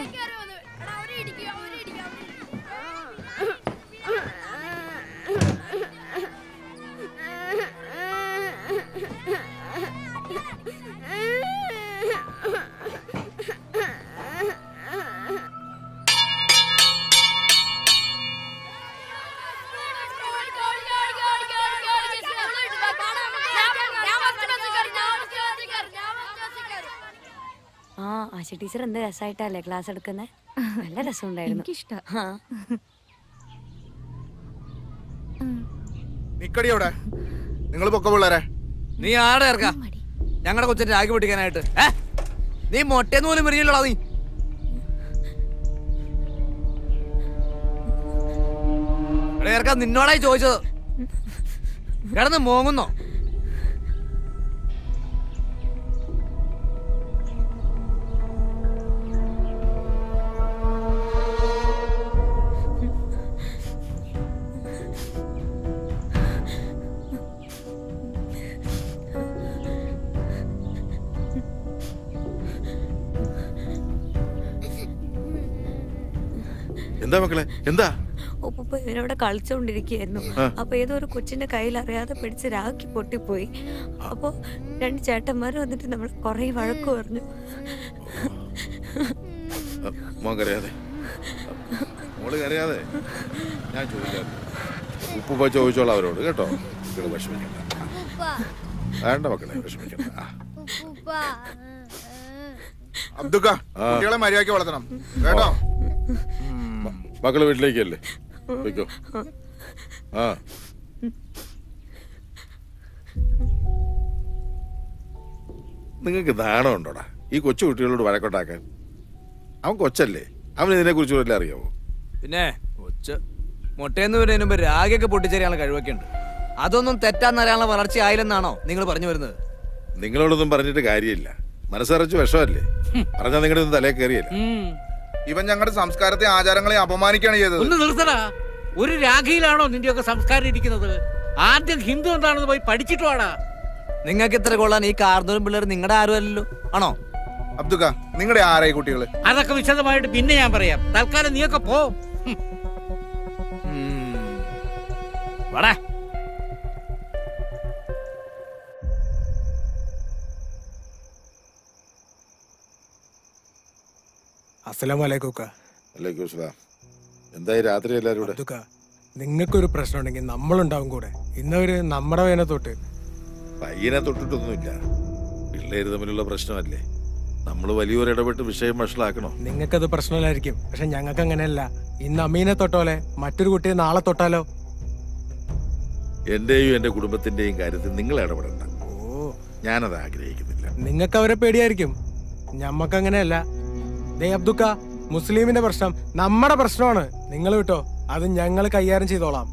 ആ ആശ ടീച്ചർ എന്ത് രസമായിട്ടല്ലേ ക്ലാസ് എടുക്കുന്നത് നല്ല രസമുണ്ടായിരുന്നു എനിക്കിഷ്ടാ ആ നിക്കടി അവിടെ നിങ്ങൾ പൊക്ക പിള്ളേരെ നീ ആടെ ഇറക്കാ ഞങ്ങളുടെ കൊച്ചിന്റെ രാഗി പൊട്ടിക്കാനായിട്ട് ഏ നീ മൊട്ടേന്ന് പോലും വരികയില്ലടാ നീ എടാ ഇറക്കാ നിന്നോടായി ചോദിച്ചത് കിടന്ന് മോങ്ങുന്നോ എന്താ മക്കളെ എന്താ ഒപ്പ ഇവനവിടെ കളിച്ചോണ്ടിരിക്കുകയായിരുന്നു ആ. അപ്പൊ ഏതോ ഒരു കൊച്ചിന്റെ കയ്യിൽ അറിയാതെ പിടിച്ച് രാഖി പൊട്ടിപ്പോയി അപ്പൊ രണ്ട് ചേട്ടന്മാർ വന്നിട്ട് നമ്മൾ കൊറേ വഴക്ക് പറഞ്ഞു അ, മോൻ കരയാതെ മോള് കരയാതെ ഞാൻ ചോദിക്കാം ഉപ്പുപ്പ ചോദിച്ചോളാം അവരോട് കേട്ടോ നിങ്ങൾ വിഷമിക്കണ്ട വേണ്ട മക്കളെ വിഷമിക്കണ്ട ആ. അബ്ദുക്ക ആ. കുട്ടികളെ മര്യാദയ്ക്ക് വളർത്തണം കേട്ടോ മക്കള് വീട്ടിലേക്കല്ലേ വെക്കോ ആ നിങ്ങൾക്ക് നാണം ഉണ്ടോടാ ഈ കൊച്ചു കുട്ടികളോട് വഴക്കൊട്ടാക്കാൻ അവൻ കൊച്ചല്ലേ അവൻ ഇതിനെ കുറിച്ച് വല്ല അറിയാവോ പിന്നെ ഒച്ച മുട്ടയെന്ന് വരുന്നതിന് മുമ്പ് രാഗയൊക്കെ പൊട്ടിച്ചെറിയാനുള്ള കഴിവൊക്കെ ഉണ്ട് അതൊന്നും തെറ്റാന്നറിയാനുള്ള വളർച്ച ആയില്ലെന്നാണോ നിങ്ങൾ പറഞ്ഞു വരുന്നത് നിങ്ങളോടൊന്നും പറഞ്ഞിട്ട് കാര്യമില്ല മനസ്സറച്ച് വിഷമല്ലേ പറഞ്ഞാൽ നിങ്ങളുടെ ഒന്നും തലേ കയറിയല്ല ഇവൻ ഞങ്ങളുടെ സംസ്കാരത്തെ ആചാരങ്ങളെ അപമാനിക്കുകയാണ് ചെയ്തത് ഒന്ന് നിർത്തടാ ഒരു രാഖയിലാണോ നിന്റെയൊക്കെ സംസ്കാരം ഇരിക്കുന്നത് ആദ്യം ഹിന്ദു എന്താണെന്ന് പോയി പഠിച്ചിട്ട് വാടാ നിങ്ങൾക്ക് ഇത്ര കൊള്ളാൻ ഈ കാർന്നൂരും പിള്ളേർ നിങ്ങളുടെ ആരും അല്ലല്ലോ ആണോ അബ്ദുക്ക നിങ്ങളുടെ ആരായി കുട്ടികള് അതൊക്കെ വിശദമായിട്ട് പിന്നെ ഞാൻ പറയാം തൽക്കാലം നീയൊക്കെ പോ വാടാ അസ്സലാം വലൈക്കും അലൈക്കും സ്ലാം എന്തായി രാത്രി എല്ലാവരും കൂടെ അബ്ദുക്ക നിങ്ങൾക്കൊരു പ്രശ്നം ഉണ്ടെങ്കിൽ നമ്മളുണ്ടാവും കൂടെ ഇന്നവര് നമ്മുടെ വേന തൊട്ട് പയ്യനെ തൊട്ടിട്ടൊന്നുമില്ല പിള്ളേര് തമ്മിലുള്ള പ്രശ്നമല്ലേ നമ്മൾ വലിയൊരു ഇടപെട്ട് വിഷയം വഷളാക്കണോ നിങ്ങൾക്കത് പ്രശ്നമില്ലായിരിക്കും പക്ഷെ ഞങ്ങൾക്ക് അങ്ങനെയല്ല ഇന്ന് അമീനെ തൊട്ടോലെ മറ്റൊരു കുട്ടിയെ നാളെ തൊട്ടാലോ എന്റെയും എന്റെ കുടുംബത്തിന്റെയും കാര്യത്തിൽ നിങ്ങൾ ഇടപെടണ്ട ഞാനത് ആഗ്രഹിക്കുന്നില്ല നിങ്ങൾക്ക് അവരെ പേടിയായിരിക്കും ഞമ്മക്ക് അങ്ങനെയല്ല ദേ അബ്ദുക്ക മുസ്ലിമിന്റെ പ്രശ്നം നമ്മുടെ പ്രശ്നമാണ് നിങ്ങൾ വിട്ടോ അത് ഞങ്ങൾ കൈകാര്യം ചെയ്തോളാം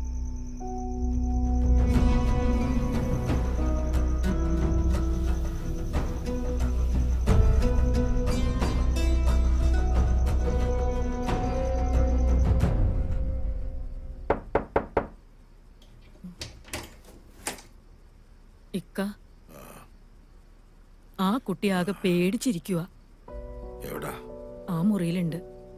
ഇക്ക ആ കുട്ടി ആകെ പേടിച്ചിരിക്കുക എവിടാ ആ മുറിയിലുണ്ട്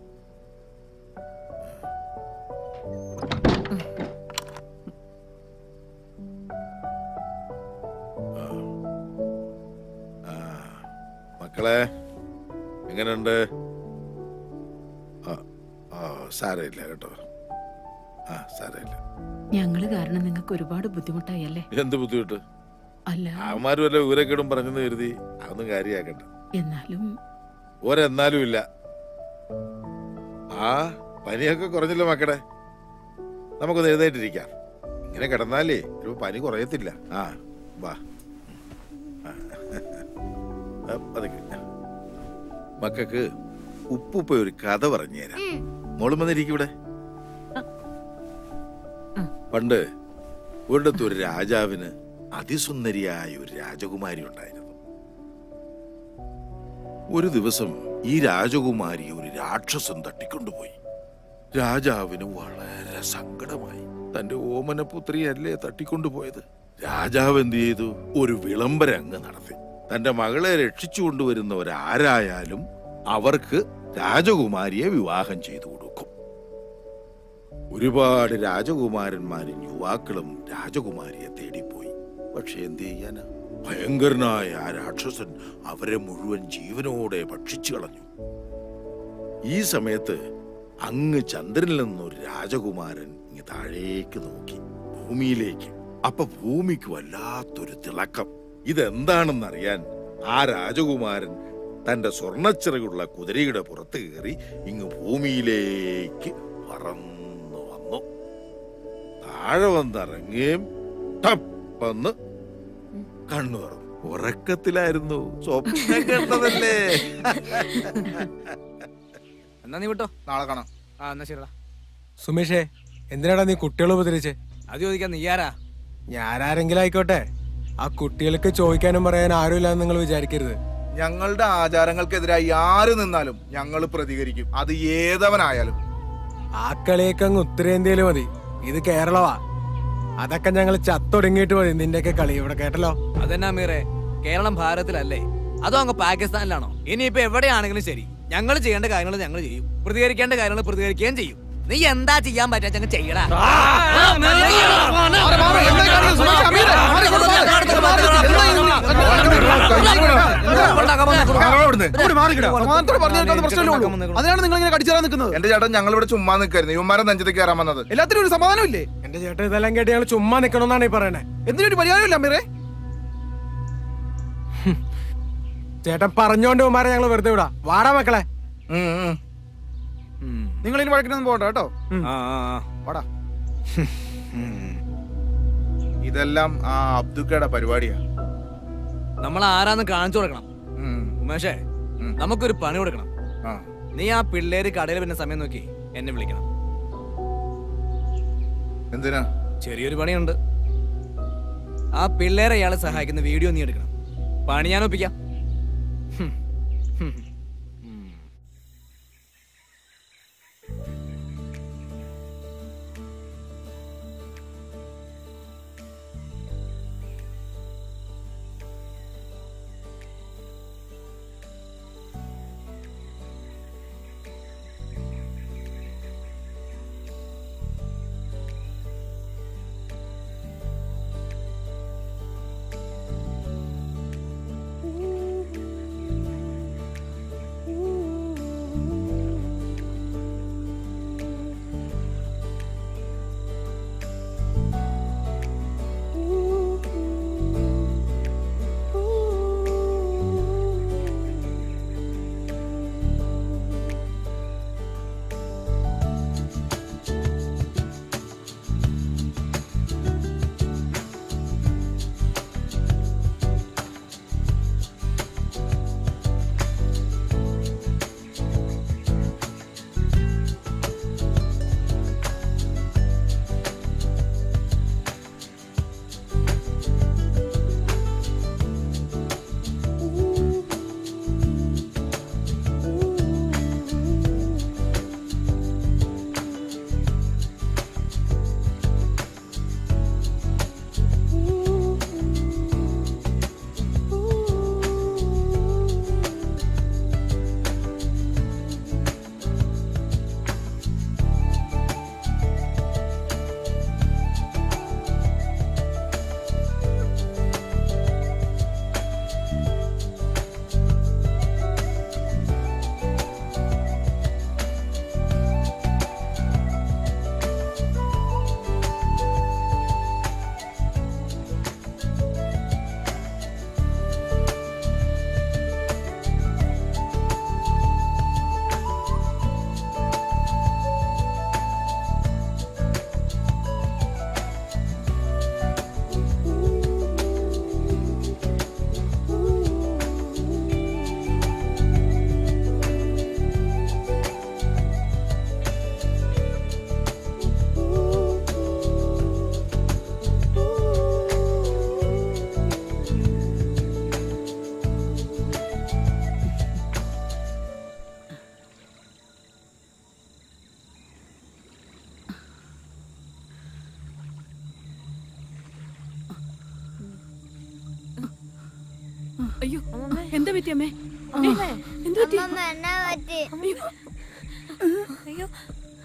മക്കളെ എങ്ങനെയുണ്ട് ആ ആ സാരമില്ല കേട്ടോ ആ സാരമില്ല ഞങ്ങള് കാരണം നിങ്ങൾക്ക് ഒരുപാട് ബുദ്ധിമുട്ടായി അല്ലേ എന്ത് ബുദ്ധിമുട്ട് അല്ല അവന്മാര് വല്ല വിവരക്കേടും പറഞ്ഞെന്ന് കരുതി അതൊന്നും കാര്യമാക്കണ്ട എന്നാലും ഒരെന്നാലും ഇല്ല ആ പനിയൊക്കെ കുറഞ്ഞല്ലോ മക്കളെ നമുക്കൊന്ന് എഴുന്നേറ്റിരിക്കാം ഇങ്ങനെ കിടന്നാലേ ഒരു പനി കുറയത്തില്ല ആ വാ ആ. ആ, പതുക്കെ. മക്കൾക്ക് ഉപ്പുപ്പ ഒരു കഥ പറഞ്ഞു തരാം മോളും വന്നിരിക്കും ഇവിടെ പണ്ട് ഒരിടത്ത് ഒരു രാജാവിന് അതിസുന്ദരിയായ ഒരു രാജകുമാരി ഉണ്ടായിരുന്നു ഒരു ദിവസം ഈ രാജകുമാരിയെ ഒരു രാക്ഷസൻ തട്ടിക്കൊണ്ടുപോയി രാജാവിന് വളരെ സങ്കടമായി തന്റെ ഓമനപുത്രിയല്ലേ തട്ടിക്കൊണ്ടുപോയത് രാജാവ് എന്ത് ചെയ്തു ഒരു വിളംബരം അങ്ങ് നടത്തി തന്റെ മകളെ രക്ഷിച്ചു കൊണ്ടുവരുന്നവരാരായാലും അവർക്ക് രാജകുമാരിയെ വിവാഹം ചെയ്തു കൊടുക്കും ഒരുപാട് രാജകുമാരന്മാരും യുവാക്കളും രാജകുമാരിയെ തേടിപ്പോയി പക്ഷെ എന്ത് ചെയ്യാനാ ഭയങ്കരനായ ആ രാക്ഷസൻ അവരെ മുഴുവൻ ജീവനോടെ ഭക്ഷിച്ചു കളഞ്ഞു ഈ സമയത്ത് അങ്ങ് ചന്ദ്രനിൽ നിന്നൊരു രാജകുമാരൻ ഇങ്ങ് താഴേക്ക് നോക്കി ഭൂമിയിലേക്ക് അപ്പൊ ഭൂമിക്ക് വല്ലാത്തൊരു തിളക്കം ഇതെന്താണെന്നറിയാൻ ആ രാജകുമാരൻ തന്റെ സ്വർണച്ചിറകുള്ള കുതിരയുടെ പുറത്ത് കയറി ഇങ്ങ് ഭൂമിയിലേക്ക് പറന്നു വന്നു താഴെ വന്നിറങ്ങുകയും ടപ്പെന്ന് കണ്ണു തുറന്നു ഉറക്കത്തിലായിരുന്നു സ്വപ്നം കണ്ടതല്ലേ എന്നാ നീ വിട്ടോ നാളെ കാണാം ആ എന്നാ ശരിടാ സുമേഷേ എന്തിനാടാ നീ കുട്ടികളെ ഉപദ്രവിച്ചേ അത് ചോദിക്കാൻ നീ ആരാ ഞാനാരെങ്കിലും ആയിക്കോട്ടെ ആ കുട്ടികൾക്ക് ചോദിക്കാനും പറയാൻ ആരുമില്ലാന്ന് നിങ്ങൾ വിചാരിക്കരുത് ഞങ്ങളുടെ ആചാരങ്ങൾക്കെതിരായി ആര് നിന്നാലും ഞങ്ങൾ പ്രതികരിക്കും അത് ഏതവനായാലും ആ കളിയൊക്കെ അങ്ങ് ഉത്തരേന്ത്യയിൽ മതി ഇത് കേരളമാ അതൊക്കെ ഞങ്ങൾ ചത്തൊടുങ്ങിയിട്ട് മതി നിന്റെയൊക്കെ കളി ഇവിടെ കേട്ടല്ലോ അതെന്നാ മീറെ കേരളം ഭാരതത്തിലല്ലേ അതോ അങ്ങ് പാകിസ്ഥാനിലാണോ ഇനിയിപ്പോ എവിടെയാണെങ്കിലും ശരി ഞങ്ങൾ ചെയ്യേണ്ട കാര്യങ്ങൾ ഞങ്ങൾ ചെയ്യും പ്രതികരിക്കേണ്ട കാര്യങ്ങൾ പ്രതികരിക്കുകയും ചെയ്യും നീ എന്താ ചെയ്യാൻ പറ്റാ ഞങ്ങൾ ചെയ്യടാ അതിനാണ് നിങ്ങൾ ഇങ്ങനെ കടിച്ചേരാൻ നിൽക്കുന്നത് എന്റെ ചേട്ടൻ ഞങ്ങൾ ഇവിടെ ചുമ്മാ നിൽക്കായിരുന്നു ഇവന്മാരെ നെഞ്ചത്ത് കയറാൻ വന്നത് എല്ലാത്തിനും ഒരു സമാധാനമില്ലേ എന്റെ ചേട്ടൻ ഇതെല്ലാം കേട്ട് ഞങ്ങൾ ചുമ്മാ നിക്കണമെന്നാണ് ഈ പറയണേ എന്തിനൊരു പരിഹാരമില്ല അമീറെ ചേട്ടൻ പറഞ്ഞോണ്ട് ഉമാരെ ഞങ്ങൾ വെറുതെ വിടാ വാടാ മക്കളെ നിങ്ങൾ ഇനി വഴക്കിനൊന്നും പോകണ്ട കേട്ടോ വാടാ ഇതെല്ലാം ആ അബ്ദുക്കയുടെ പരിപാടിയാ നമ്മൾ ആരാന്ന് കാണിച്ചു കൊടുക്കണം ഉമേഷേ നമുക്കൊരു പണി കൊടുക്കണം നീ ആ പിള്ളേര് കടയിൽ വരുന്ന സമയം നോക്കി എന്നെ വിളിക്കണം എന്തിനാ ചെറിയൊരു പണിയുണ്ട് ആ പിള്ളേരെ ഇയാളെ സഹായിക്കുന്ന വീഡിയോ നീ എടുക്കണം പണി ഞാൻ ഒപ്പിക്കാം ഹും. ഹും. അയ്യോ എന്താ പറ്റി അമ്മേ അമ്മമ്മേ, എന്ത് പറ്റി അമ്മമ്മ എന്നാ പറ്റി അയ്യോ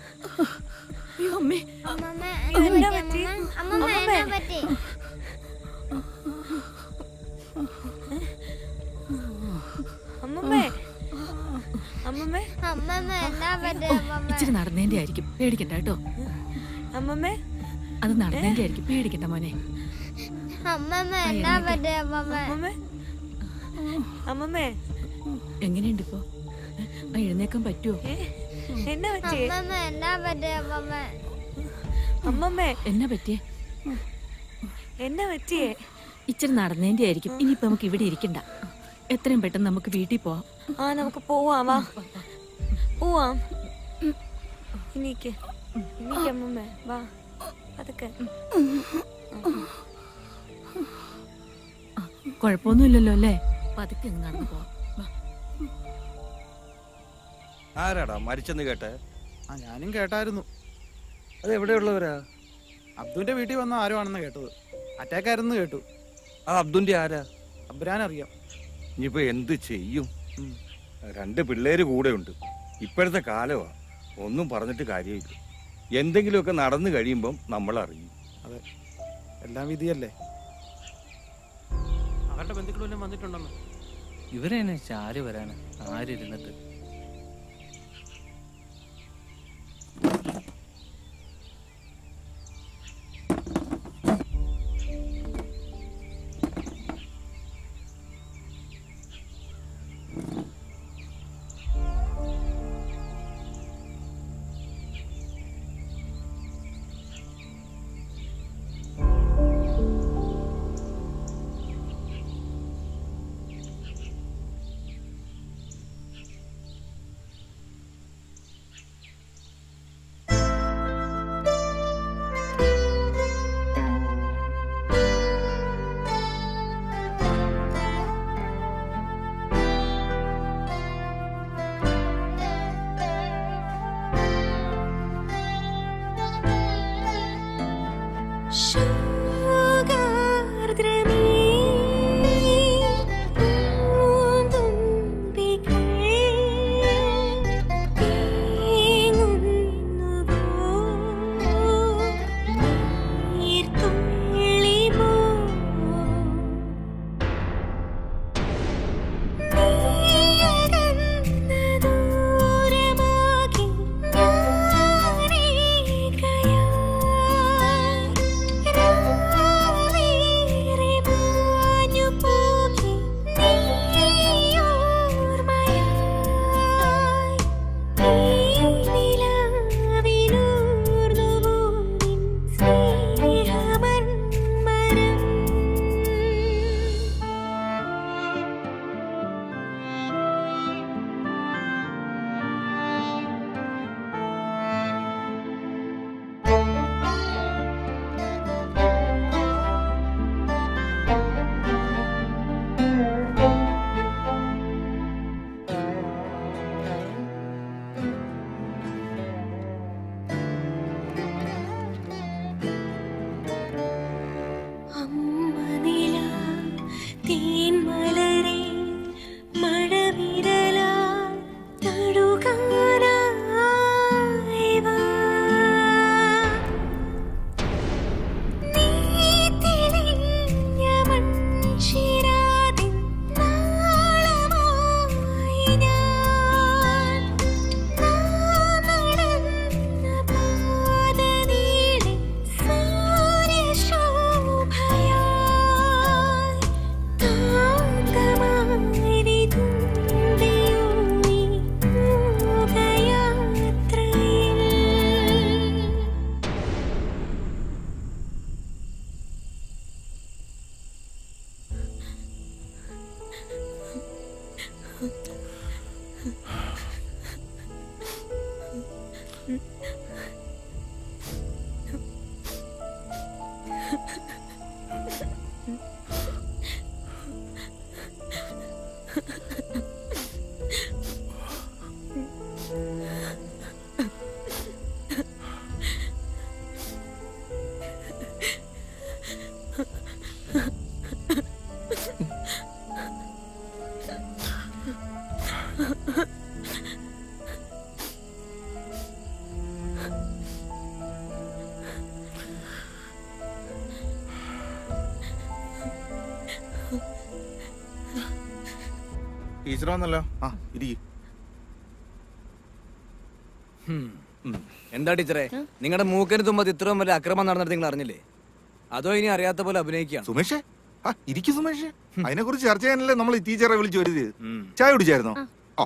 അയ്യോ അമ്മേ അമ്മമ്മ എന്നാ എന്നാ പറ്റി? പറ്റി അമ്മമ്മ അമ്മമ്മേ. എന്നാ പറ്റി അമ്മമ്മേ അമ്മമ്മേ അമ്മമ്മ എന്നാ പറ്റി അമ്മമ്മ ഇച്ചിരി നടന്നതിന്റെ ആയിരിക്കും പേടിക്കണ്ട കേട്ടോ അമ്മമ്മേ അത് നടന്നതിന്റെ ആയിരിക്കും പേടിക്കണ്ട മോനെ അമ്മമ്മ എന്നാ പറ്റി അമ്മമ്മ അമ്മമ്മേ അമ്മമ്മേ എങ്ങനെയുണ്ട് ഇപ്പോ ആ എഴുന്നേക്കാൻ പറ്റുമോ എന്നാ പറ്റി അമ്മമ്മ എന്നാ പറ്റി അമ്മമ്മ അമ്മമ്മേ എന്നാ പറ്റിയേ എന്നാ പറ്റിയേ ഇച്ചിരി നടന്നതിന്റെ ആയിരിക്കും ഇനിയിപ്പോ നമുക്ക് ഇവിടെ ഇരിക്കണ്ട എത്രയും പെട്ടെന്ന് നമുക്ക് വീട്ടിൽ പോവാം ആ നമുക്ക് പോവാം വാ പോവാം ഇനിക്ക് ഇനിക്ക് അമ്മമ്മേ വാ അതൊക്കെ കുഴപ്പമൊന്നുമില്ലല്ലോ അല്ലേ പതുക്കെ അങ്ങ് നടന്നു പോവാം ആരാടാ മരിച്ചെന്ന് കേട്ടെ ആ ഞാനും കേട്ടായിരുന്നു അത് എവിടെയുള്ളവരാ അബ്ദുവിന്റെ വീട്ടിൽ വന്ന ആരോ ആണെന്ന് കേട്ടത് അറ്റാക്ക് ആയിരുന്നു കേട്ടു ആ അബ്ദുന്റെ ആരാ അബ്രാൻ അറിയാം ഇനിയിപ്പോ എന്ത് ചെയ്യും രണ്ട് പിള്ളേര് കൂടെ ഉണ്ട് ഇപ്പോഴത്തെ കാലമാ ഒന്നും പറഞ്ഞിട്ട് കാര്യമില്ല എന്തെങ്കിലുമൊക്കെ നടന്നു കഴിയുമ്പം നമ്മൾ അറിയും അതെ എല്ലാം വിധിയല്ലേ അവരുടെ ബന്ധുക്കളെല്ലാം വന്നിട്ടുണ്ടെന്ന് ഇവരെന്നെ ചാര് വരാന് ആരിരുന്നിട്ട് ടീച്ചർ വന്നല്ലോ ആ ഇരിക്കും എന്താ ടീച്ചറെ നിങ്ങളുടെ മൂക്കന് തുമ്പത്ത് ഇത്രയും വലിയ അക്രമം നടന്നിട്ട് നിങ്ങൾ അറിഞ്ഞില്ലേ അതോ ഇനി അറിയാത്ത പോലെ അഭിനയിക്കുകയാണ് സുമേഷേ ആ ഇരിക്കും സുമേഷ് അതിനെ കുറിച്ച് ചർച്ച ചെയ്യാനല്ലേ നമ്മൾ ഈ ടീച്ചറെ വിളിച്ചു വരുന്നത് ചായ കുടിച്ചായിരുന്നോ ഓ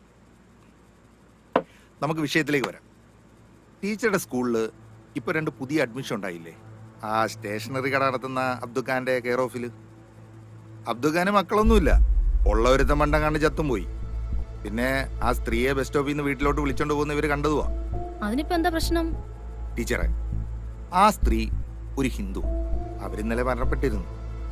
നമുക്ക് വിഷയത്തിലേക്ക് വരാം ടീച്ചറുടെ സ്കൂളിൽ ഇപ്പൊ രണ്ട് പുതിയ അഡ്മിഷൻ ഉണ്ടായില്ലേ ആ സ്റ്റേഷനറി കട നടത്തുന്ന അബ്ദുഖാന്റെ കെയർ ഓഫിൽ അബ്ദുഖാന് മക്കളൊന്നുമില്ല ഉള്ളവരുത്ത മണ്ടം കണ്ട് ചത്തും പോയി പിന്നെ ആ സ്ത്രീയെ ബസ് സ്റ്റോപ്പിൽ നിന്ന് വീട്ടിലോട്ട് വിളിച്ചോണ്ട് പോകുന്ന ഇവര് കണ്ടതുവാ അതിനിപ്പോ എന്താ പ്രശ്നം ടീച്ചറെ ആ സ്ത്രീ ഒരു ഹിന്ദു അവരിന്നലെ മരണപ്പെട്ടിരുന്നു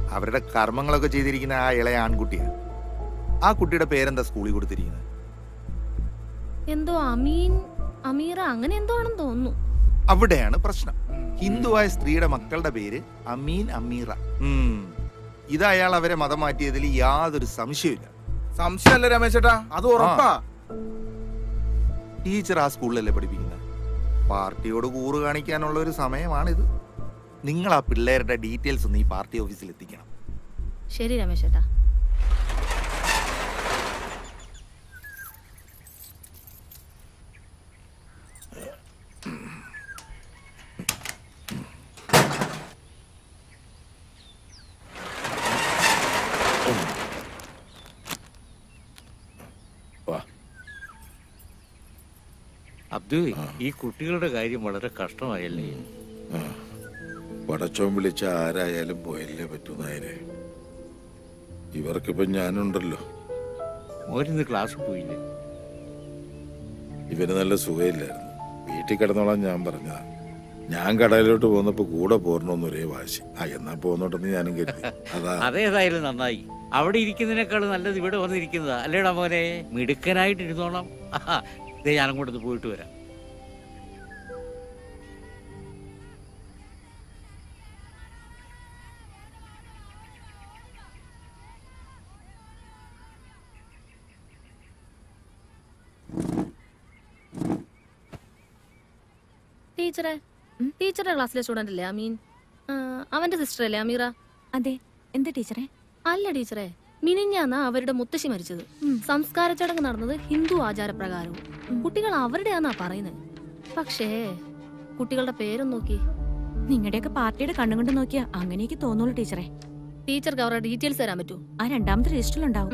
അവരുടെ കർമ്മങ്ങളൊക്കെ ചെയ്തിരിക്കുന്ന ആ ഇളയ ആൺകുട്ടിയാണ് ആ കുട്ടിയുടെ പേരെന്താ സ്കൂളിൽ കൊടുത്തിരിക്കുന്നത് എന്തോ അമീൻ അമീറ അങ്ങനെ എന്തോ ആണെന്ന് തോന്നുന്നു അവിടെയാണ് പ്രശ്നം ഹിന്ദുവായ സ്ത്രീയുടെ മക്കളുടെ പേര് അമീൻ അമീറ ഉം. ഇത് അയാൾ അവരെ മതം മാറ്റിയതിൽ യാതൊരു സംശയമില്ല സംശയമല്ല രമേശേട്ടാ അത് ഉറപ്പാ ടീച്ചർ ആ സ്കൂളിലല്ലേ പഠിപ്പിക്കുന്നത് പാർട്ടിയോട് കൂറ് കാണിക്കാനുള്ള ഒരു സമയമാണിത് നിങ്ങൾ ആ പിള്ളേരുടെ ഡീറ്റെയിൽസ് ഒന്ന് ഈ പാർട്ടി ഓഫീസിൽ എത്തിക്കണം ശരി രമേശ് ചേട്ടാ അബ്ദു ഈ കുട്ടികളുടെ കാര്യം വളരെ കഷ്ടമായല്ലേ പടച്ചോൻ വിളിച്ച ആരായാലും പോയല്ലേ പറ്റൂ നായരെ ഇവർക്കിപ്പം ഞാനുണ്ടല്ലോ മോരിന്ന് ക്ലാസ്സിൽ പോയില്ലേ ഇവന് നല്ല സുഖമില്ലായിരുന്നു വീട്ടിൽ കിടന്നോളാൻ ഞാൻ പറഞ്ഞതാ ഞാൻ കടയിലോട്ട് പോന്നപ്പോ കൂടെ പോരണോന്ന് ഒരേ വാശി ആ എന്നാ പോന്നോട്ടെന്ന് ഞാനും കരുതി അതാ അതേതായാലും നന്നായി അവിടെ ഇരിക്കുന്നതിനേക്കാൾ നല്ലത് ഇവിടെ വന്നിരിക്കുന്നതാ അല്ലേടാ മോനെ മിടുക്കനായിട്ട് ഇരുന്നോണം ആഹാ, ദേ ഞാൻ അങ്ങോട്ടൊന്ന് പോയിട്ട് വരാം ടീച്ചറെ ടീച്ചറുടെ ക്ലാസ്സിലെ സ്റ്റുഡന്റ് അല്ലേ അമീൻ ആ, അവന്റെ സിസ്റ്റർ അല്ലേ അമീറ അതെ എന്താ ടീച്ചറെ അല്ല ടീച്ചറെ മിനിഞ്ഞാന്ന അവരുടെ മുത്തശ്ശി മരിച്ചത് സംസ്കാര ചടങ്ങ് നടന്നത് ഹിന്ദു ആചാരപ്രകാരവും കുട്ടികൾ അവരുടെയാന്നാ പറയുന്നത് പക്ഷേ കുട്ടികളുടെ പേരൊന്ന് നോക്കി നിങ്ങളുടെയൊക്കെ പാർട്ടിയുടെ കണ്ണും കൊണ്ട് നോക്കിയാ അങ്ങനെയൊക്കെ തോന്നുള്ളൂ ടീച്ചറെ ടീച്ചർക്ക് അവരുടെ ഡീറ്റെയിൽസ് തരാൻ പറ്റൂ ആ രണ്ടാമത്തെ രജിസ്റ്ററിലുണ്ടാവും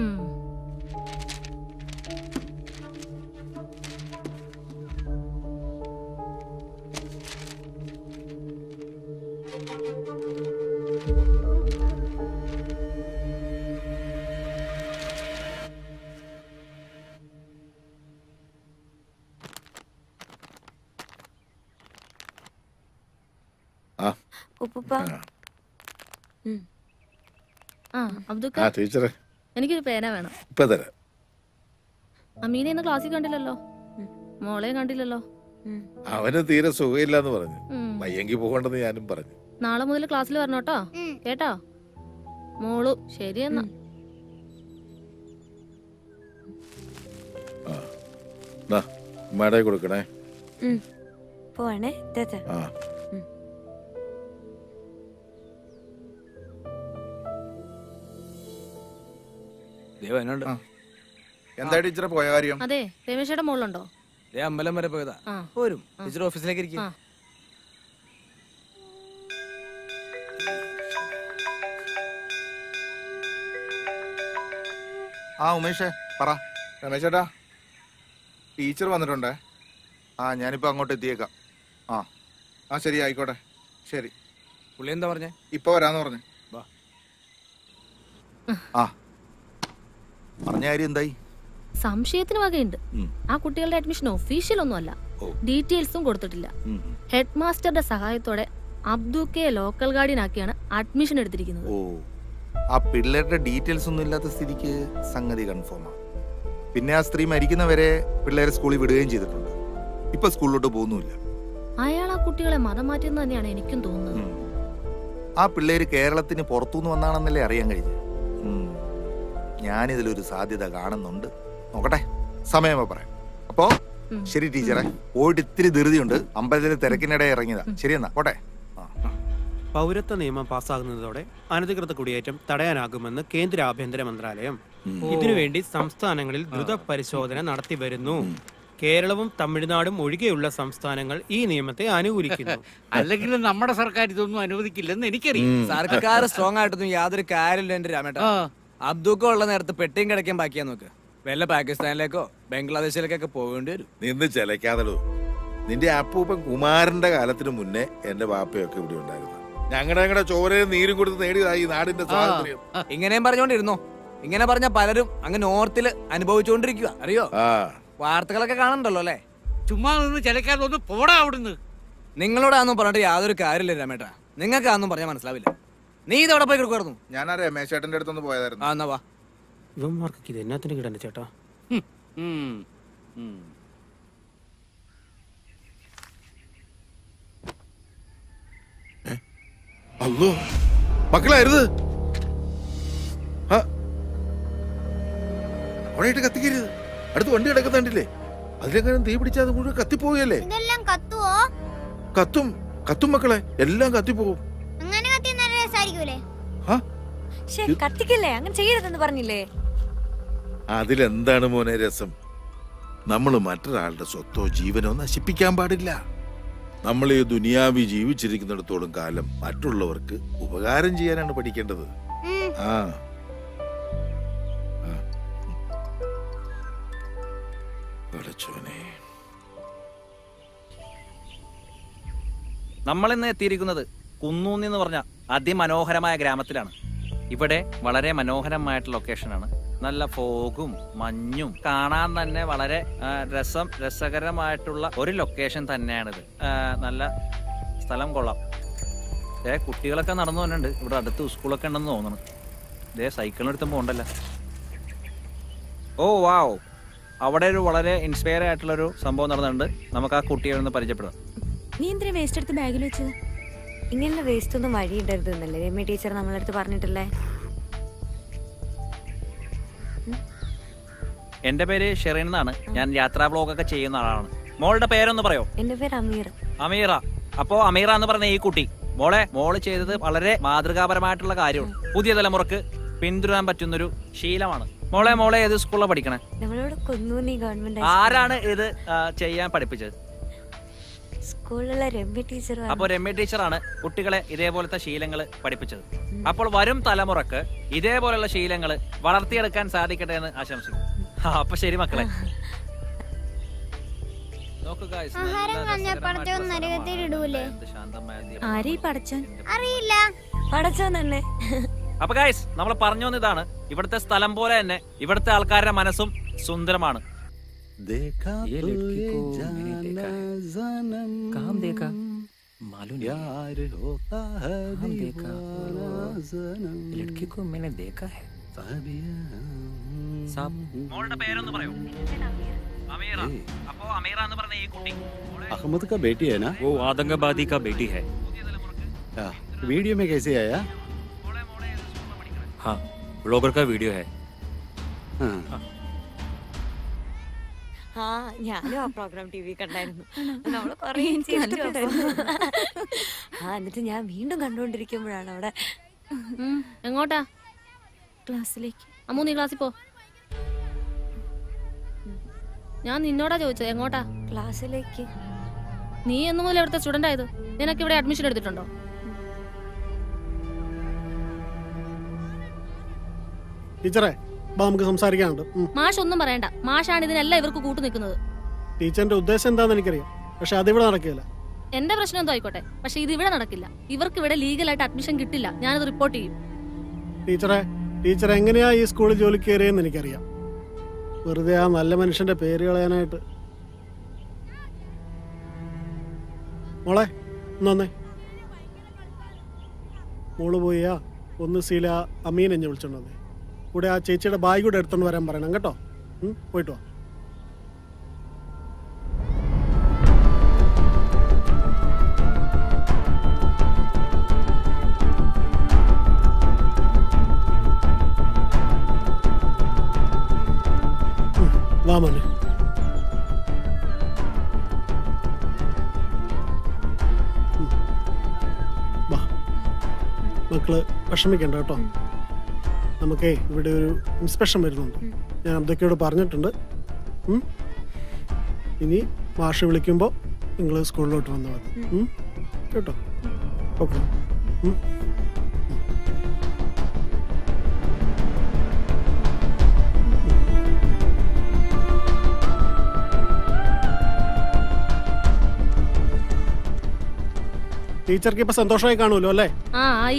ആ ഉപ്പുപ്പ ആ അബ്ദുക്ക ആ ടീച്ചറെ എനിക്കൊരു പേന വേണം ഇപ്പൊ തരാം അമീനെ ഇന്ന് ക്ലാസ്സിൽ കണ്ടില്ലല്ലോ മോളെ കണ്ടില്ലല്ലോ അവന് തീരെ സുഖമില്ലാന്ന് പറഞ്ഞു ഉം. വയ്യെങ്കി പോകണ്ടെന്ന് ഞാനും പറഞ്ഞു നാളെ മുതൽ ക്ലാസ്സിൽ വരണം കേട്ടോ കേട്ടോ മോളു ശരി എന്നാ ദാ, ഉമ്മയുടെ കൊടുക്കണേ പോവാണേ ചേച്ചാ ആ ദൈവനുണ്ട് എന്താ ടീച്ചറെ പോയ കാര്യം അതെ രമേശയുടെ മോളുണ്ടോ ദേ അമ്പലം വരെ പോയതാ ആ. പോരും ടീച്ചർ ഓഫീസിലേക്ക് ഇരിക്കും ആ. ആ ഉമേഷേ പറ രമേശേട്ടാ ടീച്ചർ വന്നിട്ടുണ്ടേ ആ ഞാനിപ്പോ അങ്ങോട്ട് എത്തിയേക്കാം ആ ആ ശരി ആയിക്കോട്ടെ ശരി പുള്ളി എന്താ പറഞ്ഞേ ഇപ്പൊ വരാന്ന് പറഞ്ഞു ആ പറഞ്ഞ കാര്യം എന്തായി സംശയത്തിന് വകയുണ്ട് ഉം. ആ കുട്ടികളുടെ അഡ്മിഷൻ ഒഫീഷ്യൽ ഒന്നുമല്ല ഓ. ഡീറ്റെയിൽസും കൊടുത്തിട്ടില്ല ഉം. ഹെഡ് മാസ്റ്ററുടെ സഹായത്തോടെ അബ്ദുക്കയെ ലോക്കൽ ഗാർഡിയനാക്കിയാണ് അഡ്മിഷൻ എടുത്തിരിക്കുന്നത് ഓ ആ പിള്ളേരുടെ ഡീറ്റെയിൽസ് ഒന്നും ഇല്ലാത്ത സ്ഥിതിക്ക് സംഗതി കൺഫേമാണ് പിന്നെ ആ സ്ത്രീ മരിക്കുന്നവരെ പിള്ളേരെ സ്കൂളിൽ വിടുകയും ചെയ്തിട്ടുണ്ട് ഇപ്പൊ സ്കൂളിലോട്ട് പോകുന്നുമില്ല അയാൾ ആ കുട്ടികളെ മതം മാറ്റിയെന്ന് തന്നെയാണ് എനിക്കും തോന്നുന്നത് ആ പിള്ളേര് കേരളത്തിന് പുറത്തുനിന്ന് വന്നാണെന്നല്ലേ അറിയാൻ കഴിഞ്ഞത് ഉം. ഞാനിതിലൊരു സാധ്യത കാണുന്നുണ്ട് നോക്കട്ടെ സമയമോ പറയാം അപ്പോ ശരി ടീച്ചറെ പോയിട്ട് ഇത്തിരി ധൃതിയുണ്ട് അമ്പലത്തിലെ തിരക്കിനിടെ ഇറങ്ങിയതാ ശരി എന്നാ പോട്ടെ പൗരത്വ നിയമം പാസ്സാകുന്നതോടെ അനധികൃത കുടിയേറ്റം തടയാനാകുമെന്ന് കേന്ദ്ര ആഭ്യന്തര മന്ത്രാലയം ഇതിനുവേണ്ടി സംസ്ഥാനങ്ങളിൽ ദ്രുത പരിശോധന നടത്തി വരുന്നു കേരളവും തമിഴ്നാടും ഒഴികെയുള്ള സംസ്ഥാനങ്ങൾ ഈ നിയമത്തെ അനുകൂലിക്കുന്നു അല്ലെങ്കിൽ നമ്മുടെ സർക്കാർ ഇതൊന്നും അനുവദിക്കില്ലെന്ന് എനിക്കറിയാം സർക്കാർ സ്ട്രോങ് ആയിട്ടൊന്നും യാതൊരു കാര്യമില്ല എന്റെ രാമേട്ട അബ്ദുക്ക ഉള്ള നേരത്ത് പെട്ടിയും കിടക്കാൻ ബാക്കിയാ നോക്ക് വല്ല പാകിസ്ഥാനിലേക്കോ ബംഗ്ലാദേശിലേക്കൊക്കെ പോകേണ്ടി വരും നിന്ന് ചിലക്കാതടൂ നിന്റെ അപ്പൂപ്പൻ കുമാരന്റെ കാലത്തിന് മുന്നേ എന്റെ വാപ്പയൊക്കെ ഇവിടെ ഉണ്ടായിരുന്നു ഞങ്ങളുടെ ഞങ്ങളുടെ ചോരയും നീരും കൊടുത്ത് നേടിയതായി ഈ നാടിന്റെ സ്വാതന്ത്ര്യം ഇങ്ങനെയും പറഞ്ഞോണ്ടിരുന്നോ ഇങ്ങനെ പറഞ്ഞ പലരും അങ്ങ് നോർത്തില് അനുഭവിച്ചുകൊണ്ടിരിക്കുക അറിയോ ആ വാർത്തകളൊക്കെ കാണണ്ടല്ലോ അല്ലേ ചുമ്മാ നിന്ന് ചിലക്കാതെ ഒന്ന് പോടാ അവിടുന്ന് നിങ്ങളോടാന്നും പറഞ്ഞിട്ട് യാതൊരു കാര്യമില്ല രമേട്ടാ നിങ്ങൾക്ക് അതൊന്നും പറഞ്ഞാൽ മനസ്സിലാവില്ല നീ ഇതവിടെ പോയി കിടക്കുമായിരുന്നു ഞാൻ ആ രമേശേട്ടന്റെ അടുത്തൊന്ന് പോയതായിരുന്നു ആ എന്നാ വാ ഇവന്മാർക്ക് ഇത് എന്നാത്തിന് കിടന്നെ ചേട്ടാ അല്ലോ മക്കളായിരുത് അവിടെയായിട്ട് കത്തിക്കരുത് അടുത്ത് വണ്ടി കിടക്കുന്നുണ്ടില്ലേ അതിലെങ്ങനെ തീ പിടിച്ചാൽ അത് മുഴുവൻ കത്തിപ്പോവുകയല്ലേ ഇതെല്ലാം കത്തുവോ കത്തും കത്തും മക്കളെ എല്ലാം കത്തിപ്പോവും അങ്ങനെ കത്തി നല്ല രസമായിരിക്കൂലേ ശേ കത്തിക്കല്ലേ അങ്ങനെ ചെയ്യരുതെന്ന് പറഞ്ഞില്ലേ അതിലെന്താണ് മോനെ രസം നമ്മൾ മറ്റൊരാളുടെ സ്വത്തോ ജീവനോ നശിപ്പിക്കാൻ പാടില്ല നമ്മൾ ഈ ദുനിയാവി ജീവിച്ചിരിക്കുന്നിടത്തോളം കാലം മറ്റുള്ളവർക്ക് ഉപകാരം ചെയ്യാനാണ് പഠിക്കേണ്ടത് ആ ആ. പടച്ചോനെ നമ്മൾ ഇന്ന് എത്തിയിരിക്കുന്നത് കുന്നൂന്നി എന്ന് പറഞ്ഞ അതിമനോഹരമായ ഗ്രാമത്തിലാണ് ഇവിടെ വളരെ മനോഹരമായിട്ടുള്ള ലൊക്കേഷനാണ് നല്ല ഫോഗും മഞ്ഞും കാണാൻ തന്നെ വളരെ ആ, രസം രസകരമായിട്ടുള്ള ഒരു ലൊക്കേഷൻ തന്നെയാണിത് ആ, നല്ല സ്ഥലം കൊള്ളാം ഏ കുട്ടികളൊക്കെ നടന്നു വന്നിട്ടുണ്ട് ഇവിടെ അടുത്ത് സ്കൂളൊക്കെ ഉണ്ടെന്ന് തോന്നുന്നു ഇതേ സൈക്കിളിനെടുത്തും പോകണ്ടല്ലോ ഓ വാവ് അവിടെ ഒരു വളരെ ഇൻസ്പയർ ആയിട്ടുള്ള ഒരു സംഭവം നടന്നിട്ടുണ്ട് നമുക്ക് ആ കുട്ടിയെ ഒന്ന് പരിചയപ്പെടാം നീ എന്തിനാ വേസ്റ്റ് എടുത്ത് ബാഗിൽ വെച്ചത് ഇങ്ങനെയുള്ള വേസ്റ്റ് ഒന്നും വഴിയിടരുത് എന്നല്ലേ രമ്യ ടീച്ചർ നമ്മളെ അടുത്ത് പറഞ്ഞിട്ടില്ലേ എന്റെ പേര് ഷെറിൻ എന്നാണ് ഞാൻ യാത്രാ ബ്ലോഗ് ഒക്കെ ചെയ്യുന്ന ആളാണ് മോളുടെ പേരൊന്ന് പറയോ എന്റെ പേര് അമീർ അമീറ അപ്പോ അമീറ എന്ന് പറഞ്ഞ ഈ കുട്ടി മോളെ മോള് ചെയ്തത് വളരെ മാതൃകാപരമായിട്ടുള്ള കാര്യമാണ് പുതിയ തലമുറക്ക് പിന്തുടരാൻ പറ്റുന്നൊരു ശീലമാണ് മോളെ മോളെ ഏത് സ്കൂളിലാണ് പഠിക്കണേ നമ്മളോട് കൊന്നൂന്നി ഗവൺമെന്റ് ആരാണ് ഇത് ആ, ചെയ്യാൻ പഠിപ്പിച്ചത് സ്കൂളിലുള്ള രമ്യ ടീച്ചർ അപ്പൊ രമ്യ ടീച്ചറാണ് കുട്ടികളെ ഇതേപോലത്തെ ശീലങ്ങൾ പഠിപ്പിച്ചത് അപ്പോൾ വരും തലമുറക്ക് ഇതേപോലുള്ള ശീലങ്ങൾ വളർത്തിയെടുക്കാൻ സാധിക്കട്ടെ എന്ന് ആശംസിക്കും ആ, അപ്പൊ ശരി മക്കളെ നോക്കുക guys, നല്ല ആഹാരം കളഞ്ഞ പടച്ചോൻ രസകരമായിട്ടുള്ള നരകത്തിൽ ഇടൂലേ എന്ത് ശാന്തമായ ദീപം. ആരെ ഈ പടച്ചോൻ അറിയില്ല പടച്ചോൻ തന്നെ അപ്പൊ ഗൈസ് നമ്മൾ പറഞ്ഞു വന്ന ഇതാണ് ഇവിടുത്തെ സ്ഥലം പോലെ തന്നെ ഇവിടുത്തെ ആൾക്കാരുടെ മനസ്സും സുന്ദരമാണ് ये लड़की को मैंने देखा है कहाँ देखा मालूम यार होता है कहाँ देखा ये लड़की को मैंने देखा है साहब മോളുടെ പേരൊന്ന് പറയൂ അമീറ അപ്പോ അമീറ എന്ന് പറഞ്ഞ ഈ കുട്ടി अहमद का बेटी है ना वो आतंकवादी का बेटी है हाँ, वीडियो में कैसे आया हाँ ब्लॉगर का वीडियो है हाँ, ആ ഞാനും ആ പ്രോഗ്രാം ടി വി കണ്ടായിരുന്നു നമ്മള് കൊറേ എനിക്ക് നല്ല ചിരിച്ചിട്ടുണ്ടായിരുന്നു. ആ എന്നിട്ട് ഞാൻ വീണ്ടും കണ്ടുകൊണ്ടിരിക്കുമ്പോഴാണ് അവിടെ ഉം, എങ്ങോട്ടാ ക്ലാസ്സിലേക്ക് അമ്മു നീ ക്ലാസ്സിൽ പോ ഞാൻ നിന്നോടാ ചോദിച്ചത് എങ്ങോട്ടാ ക്ലാസ്സിലേക്ക് നീ എന്ന് മുതൽ ഇവിടുത്തെ സ്റ്റുഡന്റ് ആയത് നിനക്ക് ഇവിടെ അഡ്മിഷൻ എടുത്തിട്ടുണ്ടോ ടീച്ചറെ ബാ നമുക്ക് സംസാരിക്കാനുണ്ട് ഉം. മാഷ് ഒന്നും പറയണ്ട മാഷാണ് ഇതിനെല്ലാം ഇവർക്ക് കൂട്ടു നിൽക്കുന്നത് ടീച്ചറിന്റെ ഉദ്ദേശം എന്താന്ന് എനിക്കറിയാം പക്ഷെ അതിവിടെ നടക്കില്ല എന്റെ പ്രശ്നം എന്തോ ആയിക്കോട്ടെ പക്ഷെ ഇത് ഇവിടെ നടക്കില്ല ഇവർക്ക് ഇവിടെ ലീഗലായിട്ട് അഡ്മിഷൻ കിട്ടില്ല ഞാനത് റിപ്പോർട്ട് ചെയ്യും ടീച്ചറെ ടീച്ചർ എങ്ങനെയാ ഈ സ്കൂളിൽ ജോലിക്ക് കയറിയെന്ന് എനിക്കറിയാം വെറുതെ ആ നല്ല മനുഷ്യന്റെ പേര് കളയാനായിട്ട് മോളെ ഒന്ന് വന്നേ മോള് പോയാ ഒന്ന് സീല അമീൻ എന്നെ വിളിച്ചോണ്ട് വന്നേ കൂടെ ആ ചേച്ചിയുടെ ബാഗ് കൂടെ എടുത്തോണ്ട് വരാൻ പറയണം കേട്ടോ ഉം, പോയിട്ട് വാ ഉം, വാ മോനെ ഉം. വാ മക്കള് വിഷമിക്കണ്ട കേട്ടോ നമുക്കേ ഇവിടെ ഒരു ഇൻസ്പെക്ഷൻ വരുന്നുണ്ട് ഞാൻ അബ്ദക്കയോട് പറഞ്ഞിട്ടുണ്ട് ഉം. ഇനി മാഷ് വിളിക്കുമ്പോൾ നിങ്ങൾ സ്കൂളിലോട്ട് വന്നാൽ മതി ഉം. കേട്ടോ ഓക്കെ ടീച്ചർക്ക് ഇപ്പൊ സന്തോഷമായി കാണുമല്ലോ അല്ലേ ആ ആയി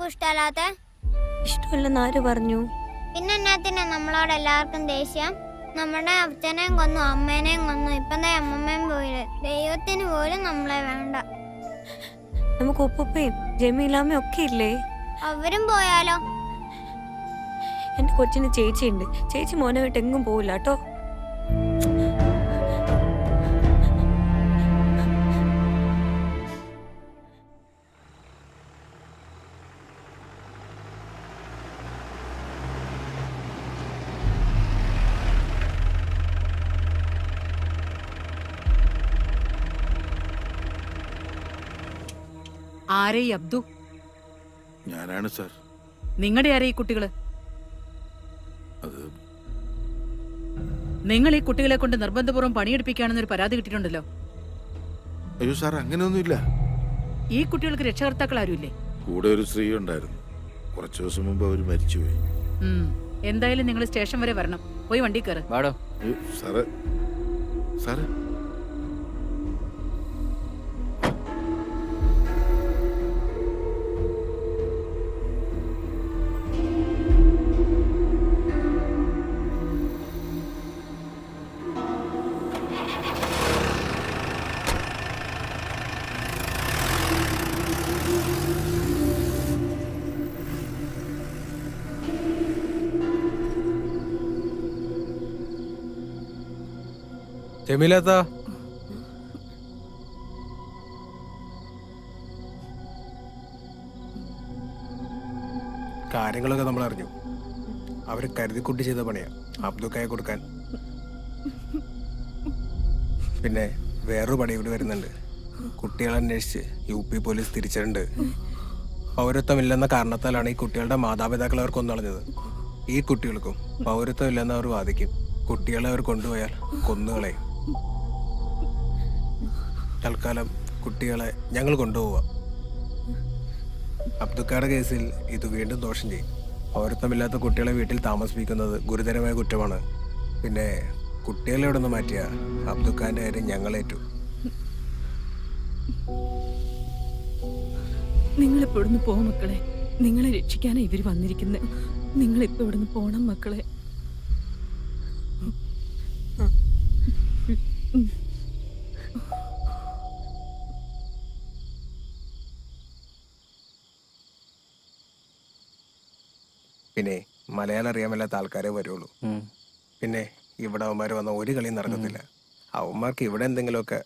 ഇഷ്ടമല്ലാത്ത ഇഷ്ടമില്ലെന്ന് ആര് പറഞ്ഞു പിന്നെ എന്നാത്തിനാ നമ്മളോട് എല്ലാവർക്കും ദേഷ്യം നമ്മുടെ അച്ഛനെയും കൊന്നു അമ്മേനെയും കൊന്നു ഇപ്പൊ ദേ അമ്മമ്മയും പോയില്ലേ ദൈവത്തിന് പോലും നമ്മളെ വേണ്ട നമുക്ക് ഉപ്പയും ജമീലാമ്മയും ഒക്കെ ഇല്ലേ അവരും പോയാലോ എന്റെ കൊച്ചിന് ചേച്ചിയുണ്ട് ചേച്ചി മോനെ വിട്ട് എങ്ങും പോവില്ല കേട്ടോ ആരേ ഈ അബ്ദു ഞാനാണ് സാർ നിങ്ങളുടെ ആരേ ഈ കുട്ടികള് അത് നിങ്ങൾ ഈ കുട്ടികളെ കൊണ്ട് നിർബന്ധപൂർവ്വം പണിയെടുപ്പിക്കുകയാണെന്നൊരു പരാതി കിട്ടിയിട്ടുണ്ടല്ലോ അയ്യോ സാർ അങ്ങനെയൊന്നുമില്ല ഈ കുട്ടികൾക്ക് രക്ഷകർത്താക്കൾ ആരുമില്ലേ കൂടെ ഒരു സ്ത്രീ ഉണ്ടായിരുന്നു കുറച്ചു ദിവസം മുമ്പ് അവർ മരിച്ചുപോയി ഉം. എന്തായാലും നിങ്ങൾ സ്റ്റേഷൻ വരെ വരണം പോയി വണ്ടി കയറ് വാടോ അയ്യോ, സാറ് സാറ് ജമീലത്ത കാര്യങ്ങളൊക്കെ നമ്മൾ അറിഞ്ഞു അവർ കരുതിക്കുട്ടി ചെയ്ത പണിയാ അബ്ദുക്കായ കൊടുക്കാൻ പിന്നെ വേറൊരു പണി കൂടി വരുന്നുണ്ട് കുട്ടികളെ അന്വേഷിച്ച് യു പി പോലീസ് തിരിച്ചിട്ടുണ്ട് പൗരത്വമില്ലെന്ന കാരണത്താലാണ് ഈ കുട്ടികളുടെ മാതാപിതാക്കൾ അവർ കൊന്നളഞ്ഞത് ഈ കുട്ടികൾക്കും പൗരത്വം ഇല്ലെന്ന് അവർ വാദിക്കും കുട്ടികളെ അവർ കൊണ്ടുപോയാൽ കൊന്നുകളയും തൽക്കാലം കുട്ടികളെ ഞങ്ങൾ കൊണ്ടുപോവാം അബ്ദുക്കാരുടെ കേസിൽ ഇത് വീണ്ടും ദോഷം ചെയ്യും പൗരത്വമില്ലാത്ത കുട്ടികളെ വീട്ടിൽ താമസിപ്പിക്കുന്നത് ഗുരുതരമായ കുറ്റമാണ് പിന്നെ കുട്ടികളെ ഇവിടെ നിന്ന് മാറ്റിയ അബ്ദുക്കാന്റെ കാര്യം ഞങ്ങളേറ്റു നിങ്ങൾ ഇപ്പൊ ഇവിടുന്ന് പോ മക്കളെ നിങ്ങളെ രക്ഷിക്കാനാ ഇവര് വന്നിരിക്കുന്നത് നിങ്ങൾ ഇപ്പൊ ഇവിടുന്ന് പോണം മക്കളെ പിന്നെ മലയാളം അറിയാൻ മേലാത്ത ആൾക്കാരെ വരുള്ളൂ പിന്നെ ഇവിടെ അവന്മാർ വന്ന ഒരു കളിയും നടക്കത്തില്ല അവന്മാർക്ക് ഇവിടെ എന്തെങ്കിലുമൊക്കെ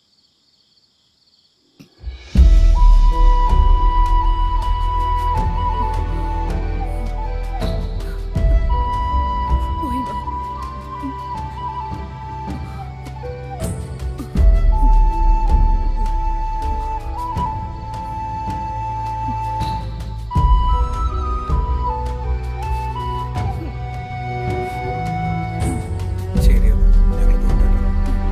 പോയി വാ ശരി ഞങ്ങൾ പോയിട്ട് വരാം.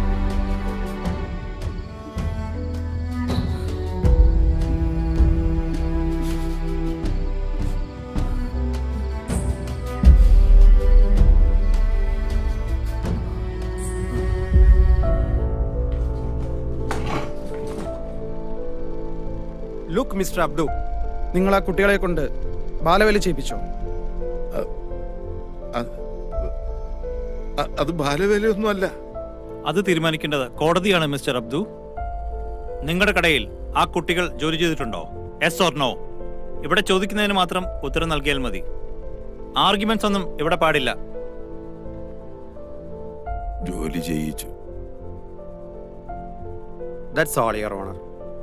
ലുക്ക് മിസ്റ്റർ അബ്ദു നിങ്ങൾ ആ കുട്ടികളെ കൊണ്ട് ബാലവേല ചെയ്യിപ്പിച്ചോ അ- അത് ബാലവേലയൊന്നും അല്ല അത് തീരുമാനിക്കേണ്ടത് കോടതിയാണ് മിസ്റ്റർ അബ്ദു നിങ്ങളുടെ കടയിൽ ആ കുട്ടികൾ ജോലി ചെയ്തിട്ടുണ്ടോ എസ് ഓർ നോ ഇവിടെ ചോദിക്കുന്നതിന് മാത്രം ഉത്തരം നൽകിയാൽ മതി ആർഗ്യുമെന്റ്സ് ഒന്നും ഇവിടെ പാടില്ല ജോലി ചെയ്യിച്ചു ദാറ്റ്സ് ഓൾ യുവർ ഓണർ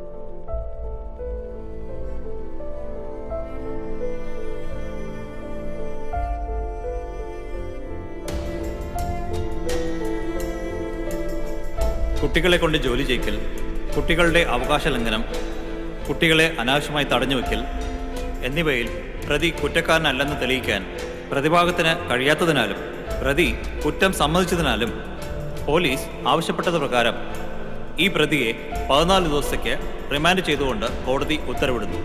കുട്ടികളെ കൊണ്ട് ജോലി ചെയ്യിക്കൽ കുട്ടികളുടെ അവകാശ ലംഘനം കുട്ടികളെ അനാവശ്യമായി തടഞ്ഞു വയ്ക്കൽ എന്നിവയിൽ പ്രതി കുറ്റക്കാരനല്ലെന്ന് തെളിയിക്കാൻ പ്രതിഭാഗത്തിന് കഴിയാത്തതിനാലും പ്രതി കുറ്റം സമ്മതിച്ചതിനാലും പോലീസ് ആവശ്യപ്പെട്ടത് പ്രകാരം ഈ പ്രതിയെ പതിനാല് ദിവസത്തേക്ക് റിമാൻഡ് ചെയ്തുകൊണ്ട് കോടതി ഉത്തരവിടുന്നു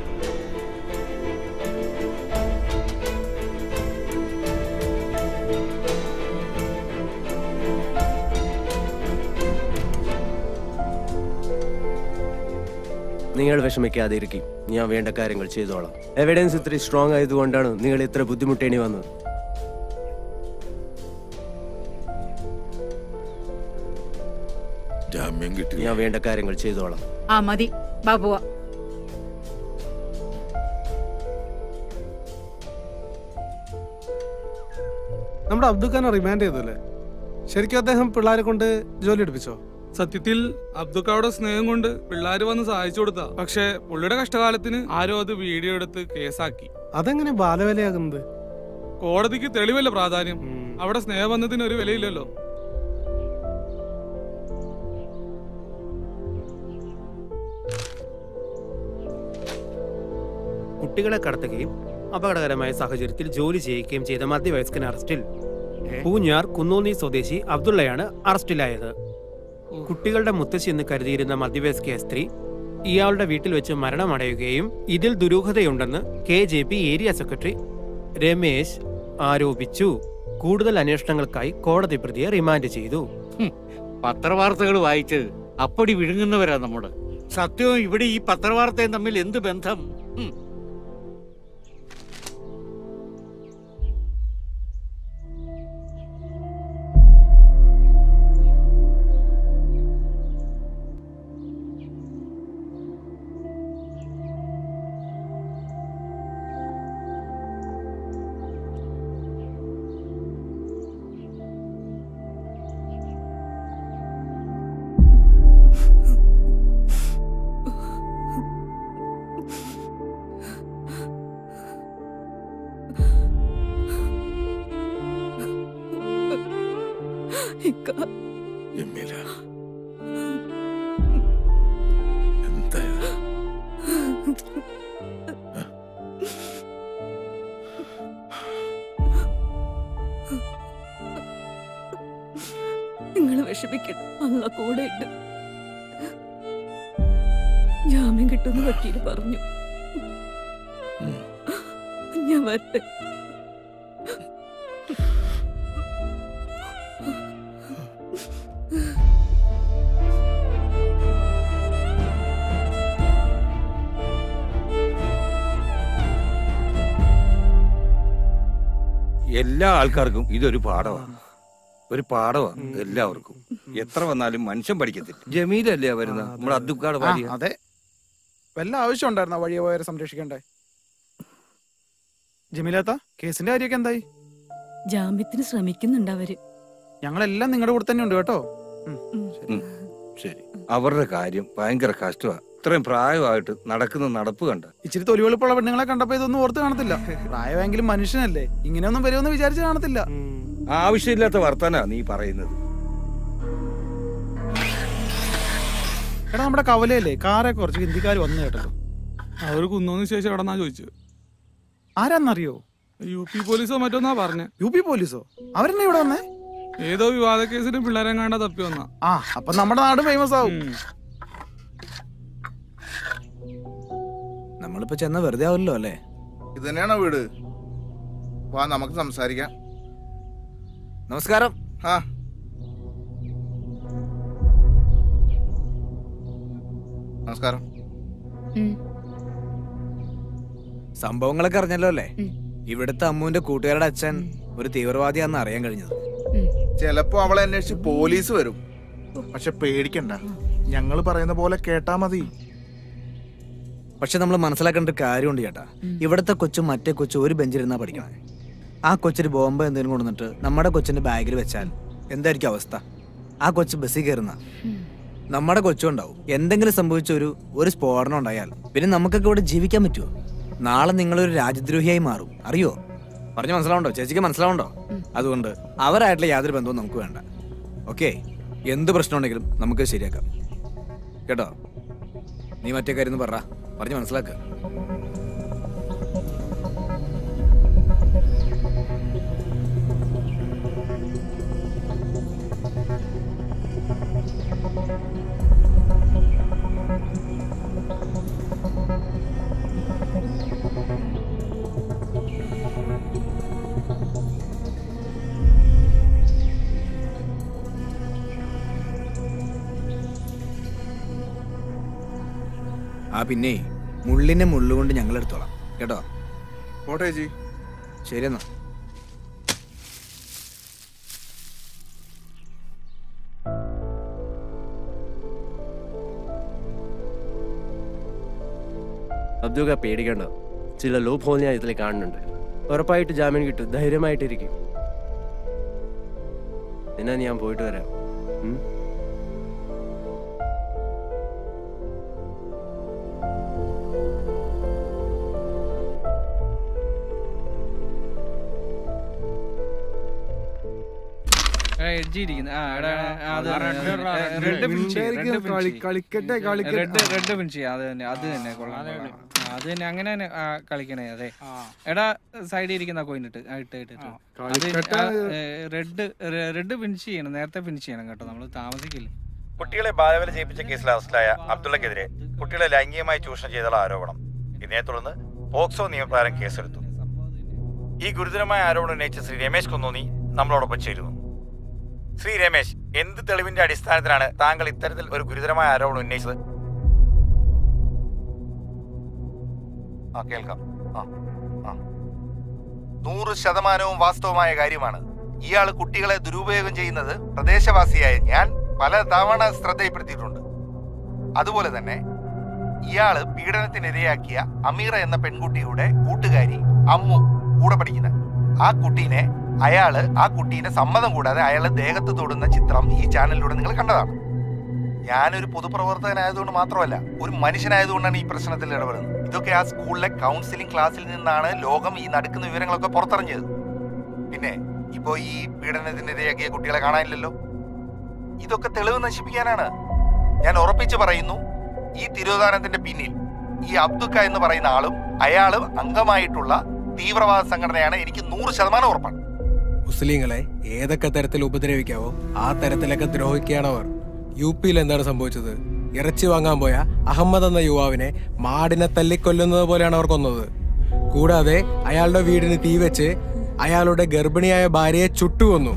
നിങ്ങൾ വിഷമിക്കാതെ ഇരിക്കും ഞാൻ വേണ്ട കാര്യങ്ങൾ ചെയ്തോളാം എവിഡൻസ് ഇത്ര സ്ട്രോങ് ആയതുകൊണ്ടാണ് നിങ്ങൾ ഇത്ര ബുദ്ധിമുട്ടേണ്ടി വന്നത് ജാമ്യം കിട്ടി ഞാൻ വേണ്ട കാര്യങ്ങൾ ചെയ്തോളാം ആ മതി ബാബുവ നമ്മുടെ അബ്ദുൽ ഖാനെ റിമാൻഡ് ചെയ്തല്ലേ ശരിക്കും അദ്ദേഹം പിള്ളേരെ കൊണ്ട് ജോലി എടുപ്പിച്ചോ സത്യത്തിൽ അബ്ദുക്കായുടെ സ്നേഹം കൊണ്ട് പിള്ളേര് വന്ന് സഹായിച്ചു കൊടുത്താ പക്ഷെ പുള്ളിയുടെ കഷ്ടകാലത്തിന് ആരോ അത് വീഡിയോ എടുത്ത് കേസാക്കി അതെങ്ങനെ ബാലവേലയാകുന്നത് കോടതിക്ക് തെളിവല്ല പ്രാധാന്യം അവിടെ സ്നേഹബന്ധത്തിന് ഒരു വിലയില്ലല്ലോ കുട്ടികളെ കടത്തുകയും അപകടകരമായ സാഹചര്യത്തിൽ ജോലി ചെയ്യിക്കുകയും ചെയ്ത മധ്യവയസ്കൻ അറസ്റ്റിൽ പൂഞ്ഞാർ കുന്നോന്നി സ്വദേശി അബ്ദുള്ളയാണ് അറസ്റ്റിലായത് കുട്ടികളുടെ മുത്തശ്ശി എന്ന് കരുതിയിരുന്ന മധ്യവയസ്ക സ്ത്രീ ഇയാളുടെ വീട്ടിൽ വെച്ച് മരണമടയുകയും ഇതിൽ ദുരൂഹതയുണ്ടെന്ന് K J P area secretary Ramesh ആരോപിച്ചു കൂടുതൽ അന്വേഷണങ്ങൾക്കായി കോടതി പ്രതിയെ റിമാൻഡ് ചെയ്തു പത്രവാർത്തകൾ വായിച്ച് അപ്പടി വിഴുങ്ങുന്നവരാ നമ്മുടെ സത്യവും ഇവിടെ ഈ പത്രവാർത്തയും തമ്മിൽ എന്ത് ബന്ധം ഉം. ജമീല എന്താ ഇത്? നിങ്ങൾ വിഷമിക്കണം അല്ല കൂടെ ഉണ്ട് ജാമ്യം കിട്ടുന്ന വക്കീല് പറഞ്ഞു ഞാൻ വരട്ടെ എല്ലാ ആൾക്കാർക്കും ഇതൊരു പാഠമാണ് ഒരു പാഠമാണ് എല്ലാവർക്കും എത്ര വന്നാലും മനുഷ്യൻ പഠിക്കത്തില്ല ജമീലല്ലേ വരുന്ന നമ്മുടെ അബ്ദുക്കാട് ആ, ഭാര്യ അതെ വല്ല ആവശ്യം ഉണ്ടായിരുന്ന വഴിയെ പോയവരെ സംരക്ഷിക്കണ്ടേ ജമീലാത്ത കേസിന്റെ കാര്യമൊക്കെ എന്തായി ജാമ്യത്തിന് ശ്രമിക്കുന്നുണ്ട് അവര് ഞങ്ങളെല്ലാം നിങ്ങളുടെ കൂടെ തന്നെ ഉണ്ട് കേട്ടോ ഉം, ശരി അവരുടെ കാര്യം ഭയങ്കര കഷ്ടമാണ് ഇത്രയും പ്രായമായിട്ട് നടക്കുന്ന നടപ്പ് കണ്ട ഇച്ചിരി തൊലിവെളുപ്പുള്ള പെണ്ണുങ്ങളെ കണ്ടപ്പോ ഇതൊന്നും ഓർത്ത് കാണത്തില്ല പ്രായമെങ്കിലും മനുഷ്യനല്ലേ ഇങ്ങനെയൊന്നും വരുമെന്ന് വിചാരിച്ച് കാണത്തില്ല ആവശ്യമില്ലാത്ത വർത്തനാ നീ പറയുന്നത് എടാ നമ്മുടെ കവലയല്ലേ കാറെ കുറച്ച് ഹിന്ദിക്കാർ വന്നു കേട്ടല്ലോ അവർ കുന്നോന്ന് ശേഷം എവിടെന്നാ ചോദിച്ചത് ആരാന്നറിയോ യു പി പോലീസോ മറ്റോന്നാ പറഞ്ഞ യു പി പോലീസോ അവരെന്നെ ഇവിടെ വന്നേ ഏതോ വിവാദ കേസിന് പിള്ളേരെ കണ്ട തപ്പി വന്ന ആ അപ്പൊ നമ്മുടെ നാട് ഫേമസ് ആവും നമ്മളിപ്പോ ചെന്ന വെറുതെ ആവില്ലല്ലോ അല്ലേ ഇത് തന്നെയാണോ വീട് വാ നമുക്ക് സംസാരിക്കാം നമസ്കാരം ആ നമസ്കാരം സംഭവങ്ങളൊക്കെ അറിഞ്ഞല്ലോ അല്ലേ ഇവിടുത്തെ അമ്മുവിന്റെ കൂട്ടുകാരുടെ അച്ഛൻ ഒരു തീവ്രവാദിയാണെന്ന് അറിയാൻ കഴിഞ്ഞത് ചിലപ്പോ അവളെ അന്വേഷിച്ച് പോലീസ് വരും പക്ഷെ പേടിക്കണ്ട ഞങ്ങൾ പറയുന്ന പോലെ കേട്ടാ മതി പക്ഷെ നമ്മൾ മനസ്സിലാക്കേണ്ട ഒരു കാര്യമുണ്ട് ചേട്ടാ ഇവിടുത്തെ കൊച്ചും മറ്റേ കൊച്ചും ഒരു ബെഞ്ചിലിരുന്നാ പഠിക്കണേ ആ കൊച്ചിന് ബോംബ് എന്തെങ്കിലും കൊണ്ടുവന്നിട്ട് നമ്മുടെ കൊച്ചിന്റെ ബാഗിൽ വെച്ചാൽ എന്തായിരിക്കും അവസ്ഥ ആ കൊച്ചു ബസ്സിൽ കയറുന്ന നമ്മുടെ കൊച്ചും ഉണ്ടാവും എന്തെങ്കിലും സംഭവിച്ച ഒരു ഒരു സ്ഫോടനം ഉണ്ടായാൽ പിന്നെ നമുക്കൊക്കെ ഇവിടെ ജീവിക്കാൻ പറ്റുമോ നാളെ നിങ്ങളൊരു രാജ്യദ്രോഹിയായി മാറും അറിയോ പറഞ്ഞ് മനസ്സിലാവുണ്ടോ ചേച്ചിക്ക് മനസ്സിലാവുണ്ടോ അതുകൊണ്ട് അവരായിട്ടുള്ള യാതൊരു ബന്ധവും നമുക്ക് വേണ്ട ഓക്കെ എന്ത് പ്രശ്നം ഉണ്ടെങ്കിലും നമുക്ക് ശരിയാക്കാം കേട്ടോ നീ മറ്റേ കാര്യം ഒന്ന് പറ പറഞ്ഞ് മനസ്സിലാക്കുക ആ ആ പിന്നെ മുള്ളിനെ മുള്ളുകൊണ്ട് ഞങ്ങൾ എടുത്തോളാം കേട്ടോ പോട്ടെ ചേച്ചി ശരി എന്നാ അബ്ദുക പേടിക്കണ്ട ചില ലൂപ്പ് ഹോൾ ഞാൻ ഇതിൽ കാണുന്നുണ്ട് ഉറപ്പായിട്ട് ജാമ്യം കിട്ടും ധൈര്യമായിട്ടിരിക്കും എന്നാ ഞാൻ പോയിട്ട് വരാം ഉം? എഡ്ജിരിക്കുന്നു ആ എടാ ആ, അത് ആ, red, red, red. Red finish മിണ്ടായിരിക്കും, കളി- കളിക്കട്ടെ, കളിക്കട്ടെ. റെഡ് റെഡ് ഫിനിഷ് അത് തന്നെ അത് തന്നെ കൊള്ളാം കൊള്ളാം. ആ, അത് തന്നെ അങ്ങനെ തന്നെ ആ, കളിക്കണേ അതെ എടാ സൈഡിൽ ഇരിക്കുന്ന കോയിൻ ഇട്ട് ആ, ഇട്ട് ഇട്ട് ഇട്ട്. അത് കളിക്കട്ടെ. റെഡ് റെഡ് ഫിനിഷ് ചെയ്യണം നേരത്തെ ഫിനിഷ് ചെയ്യണം കേട്ടോ നമ്മൾ താമസിക്കില്ല കുട്ടികളെ ബാലവേല ചെയ്യിപ്പിച്ച കേസിൽ അറസ്റ്റിലായ അബ്ദുള്ളക്കെതിരെ കുട്ടികളെ ലൈംഗികമായി ചൂഷണം ചെയ്തുള്ള ആരോപണം ഇതിനെ തുടർന്ന് പോക്സോ നിയമപ്രകാരം കേസെടുത്തു ഈ ഗുരുതരമായ ആരോപണം ഉന്നയിച്ച ശ്രീ രമേശ് കുന്നോന്നി നമ്മളോടൊപ്പം ചേരുന്നു ശ്രീ രമേശ് എന്ത് തെളിവിന്റെ അടിസ്ഥാനത്തിലാണ് താങ്കൾ ഇത്തരത്തിൽ ഒരു ഗുരുതരമായ ആരോപണം ഉന്നയിച്ചത് ആ കേൾക്കാം ആ ആ നൂറ് ശതമാനവും വാസ്തവമായ കാര്യമാണ് ഇയാൾ കുട്ടികളെ ദുരുപയോഗം ചെയ്യുന്നത് പ്രദേശവാസിയായ ഞാൻ പല തവണ ശ്രദ്ധയിൽപ്പെടുത്തിയിട്ടുണ്ട് അതുപോലെ തന്നെ ഇയാള് പീഡനത്തിനിരയാക്കിയ അമീറ എന്ന പെൺകുട്ടിയുടെ കൂട്ടുകാരി അമ്മു കൂടെ പഠിക്കുന്ന ആ കുട്ടീനെ അയാള് ആ കുട്ടീന്റെ സമ്മതം കൂടാതെ അയാളെ ദേഹത്ത് തൊടുന്ന ചിത്രം ഈ ചാനലിലൂടെ നിങ്ങൾ കണ്ടതാണ് ഞാനൊരു പൊതുപ്രവർത്തകനായതുകൊണ്ട് മാത്രമല്ല ഒരു മനുഷ്യനായതുകൊണ്ടാണ് ഈ പ്രശ്നത്തിൽ ഇടപെടുന്നത് ഇതൊക്കെ ആ സ്കൂളിലെ കൗൺസിലിംഗ് ക്ലാസ്സിൽ നിന്നാണ് ലോകം ഈ നടക്കുന്ന വിവരങ്ങളൊക്കെ പുറത്തറിഞ്ഞത് പിന്നെ ഇപ്പോ ഈ പീഡനത്തിനിരയാക്കിയ കുട്ടികളെ കാണാനില്ലല്ലോ ഇതൊക്കെ തെളിവ് നശിപ്പിക്കാനാണ് ഞാൻ ഉറപ്പിച്ചു പറയുന്നു ഈ തിരോധാനത്തിന്റെ പിന്നിൽ ഈ അബ്ദുക്ക എന്ന് പറയുന്ന ആളും അയാളും അംഗമായിട്ടുള്ള തീവ്രവാദ സംഘടനയാണ് എനിക്ക് നൂറ് ശതമാനം ഉറപ്പാണ് മുസ്ലിങ്ങളെ ഏതൊക്കെ തരത്തിൽ ഉപദ്രവിക്കാവോ ആ തരത്തിലൊക്കെ ദ്രോഹിക്കുകയാണ് അവർ യു പിയിൽ എന്താണ് സംഭവിച്ചത് ഇറച്ചി വാങ്ങാൻ പോയ അഹമ്മദ് എന്ന യുവാവിനെ മാടിനെ തല്ലിക്കൊല്ലുന്നത് പോലെയാണ് അവർ കൊന്നത് കൂടാതെ അയാളുടെ വീടിന് തീ വെച്ച് അയാളുടെ ഗർഭിണിയായ ഭാര്യയെ ചുട്ടുകൊന്നു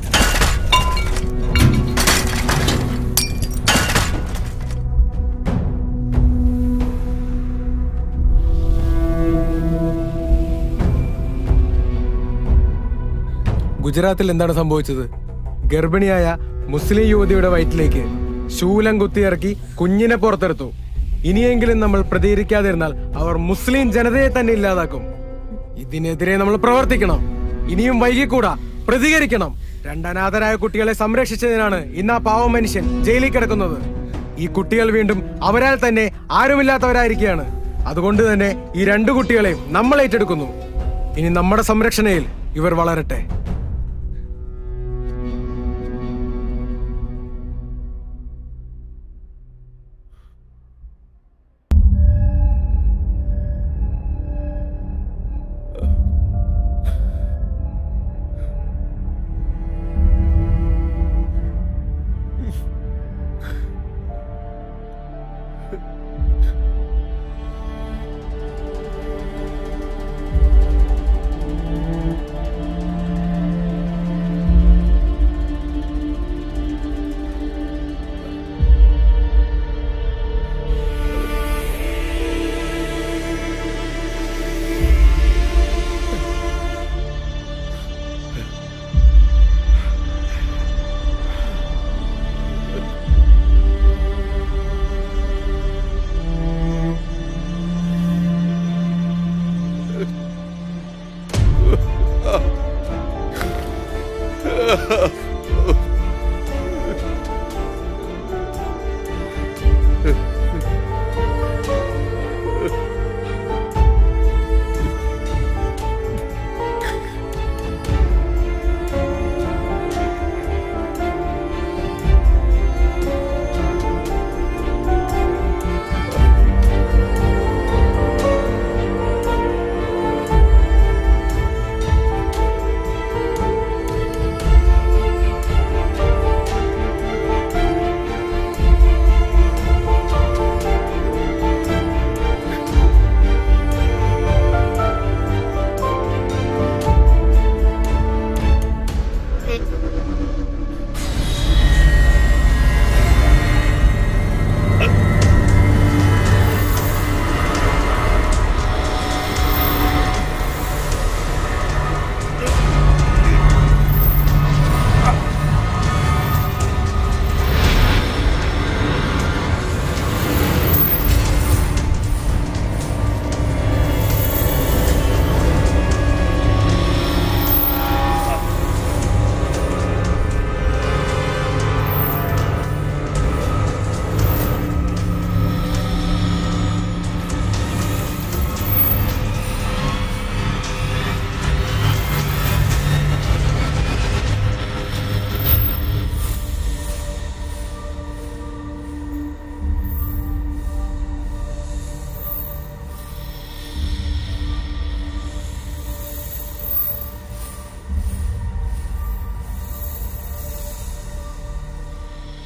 ഗുജറാത്തിൽ എന്താണ് സംഭവിച്ചത് ഗർഭിണിയായ മുസ്ലിം യുവതിയുടെ വയറ്റിലേക്ക് ശൂലം കുത്തിയിറക്കി കുഞ്ഞിനെ പുറത്തെടുത്തു ഇനിയെങ്കിലും നമ്മൾ പ്രതികരിക്കാതിരുന്നാൽ അവർ മുസ്ലിം ജനതയെ തന്നെ ഇല്ലാതാക്കും ഇതിനെതിരെ നമ്മൾ പ്രവർത്തിക്കണം ഇനിയും വൈകിക്കൂടാ പ്രതികരിക്കണം രണ്ടനാഥരായ കുട്ടികളെ സംരക്ഷിച്ചതിനാണ് ഇന്ന് ആ പാവ മനുഷ്യൻ ജയിലിൽ കിടക്കുന്നത് ഈ കുട്ടികൾ വീണ്ടും അവരാൽ തന്നെ ആരുമില്ലാത്തവരായിരിക്കുകയാണ് അതുകൊണ്ട് തന്നെ ഈ രണ്ടു കുട്ടികളെയും നമ്മൾ ഏറ്റെടുക്കുന്നു ഇനി നമ്മുടെ സംരക്ഷണയിൽ ഇവർ വളരട്ടെ ആ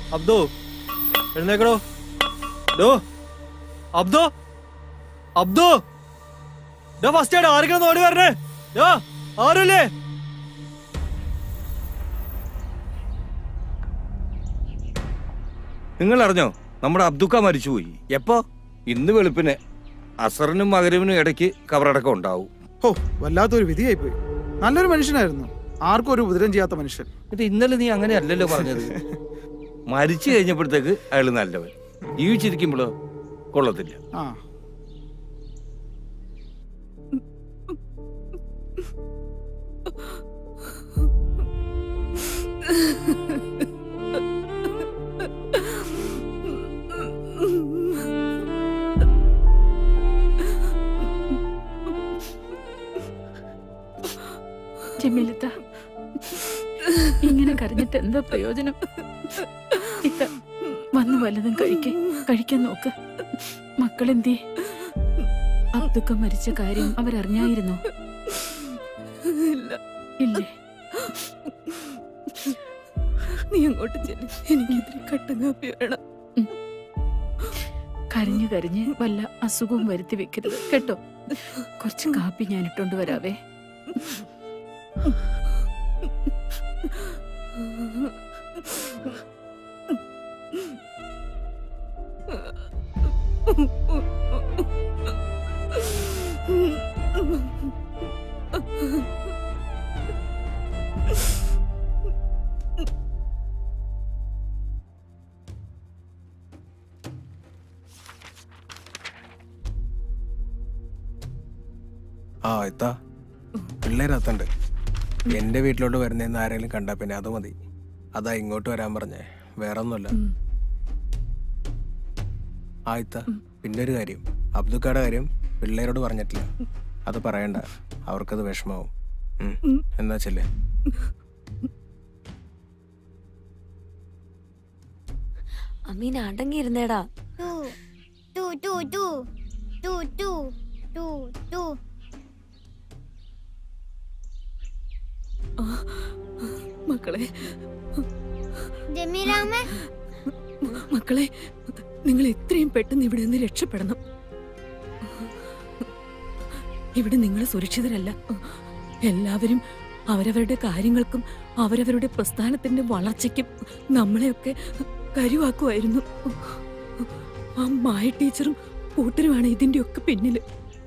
അബ്ദു എഴുന്നേക്കടോ ഡോ അബ്ദു അബ്ദു ഡോ ഫസ്റ്റ് എയ്ഡ് ആരെങ്കിലും ഓടി വരണേ ഡോ ആരുല്ലേ നിങ്ങൾ അറിഞ്ഞോ നമ്മുടെ അബ്ദുക്ക മരിച്ചുപോയി എപ്പോ ഇന്ന് വെളുപ്പിന് അസറിനും മകരവിനും ഇടയ്ക്ക് കബറടക്കം ഉണ്ടാവും ഹോ വല്ലാത്തൊരു വിധിയായി പോയി നല്ലൊരു മനുഷ്യനായിരുന്നു ആർക്കും ഒരു ഉപദ്രവം ചെയ്യാത്ത മനുഷ്യൻ ഇത് ഇന്നലെ നീ അങ്ങനെ അല്ലല്ലോ പറഞ്ഞത് മരിച്ചു കഴിഞ്ഞപ്പോഴത്തേക്ക് അയാൾ നല്ലവൻ ജീവിച്ചിരിക്കുമ്പോഴോ കൊള്ളത്തില്ല ആ ജമീലത്ത ഇങ്ങനെ കരഞ്ഞിട്ട് എന്താ പ്രയോജനം ഇത്ത വന്ന് വല്ലതും കഴിക്കേ കഴിക്കാൻ നോക്ക് മക്കളെന്തേ അബ്ദുക്ക മരിച്ച കാര്യം അവരറിഞ്ഞായിരുന്നോ ഇല്ല ഇല്ലേ നീ അങ്ങോട്ട് ചെല്ല് എനിക്ക് ഇത്തിരി കട്ടൻ കാപ്പി വേണം കരഞ്ഞു കരഞ്ഞ് വല്ല അസുഖവും വരുത്തി വെക്കരുത് കേട്ടോ കുറച്ച് കാപ്പി ഞാൻ ഇട്ടോണ്ട് വരാവേ ആ എത്താ പിള്ളേരത്തുണ്ട് എന്റെ വീട്ടിലോട്ട് വരുന്നതെന്ന് ആരെങ്കിലും കണ്ടാ പിന്നെ അത് മതി അതാ ഇങ്ങോട്ട് വരാൻ പറഞ്ഞേ വേറെ ഒന്നുമല്ല ആ ഇത്ത പിന്നെ ഒരു കാര്യം അബ്ദുക്കാടെ കാര്യം പിള്ളേരോട് പറഞ്ഞിട്ടില്ല അത് പറയണ്ട അവർക്കത് വിഷമാവും ഉം. എന്നാ ചെല്ലേ അമീൻ അടങ്ങിയിരുന്നേടാ ടു ടു ടു ടു ടു ടു ടു മക്കളെ ജമീലാമ്മേ മക്കളെ നിങ്ങൾ എത്രയും പെട്ടെന്ന് ഇവിടെ നിന്ന് രക്ഷപ്പെടണം ഇവിടെ നിങ്ങൾ സുരക്ഷിതരല്ല എല്ലാവരും അവരവരുടെ കാര്യങ്ങൾക്കും അവരവരുടെ പ്രസ്ഥാനത്തിന്റെ വളർച്ചയ്ക്കും നമ്മളെയൊക്കെ കരുവാക്കുമായിരുന്നു ആ മായ ടീച്ചറും കൂട്ടരുമാണ് ഇതിന്റെ ഒക്കെ പിന്നില്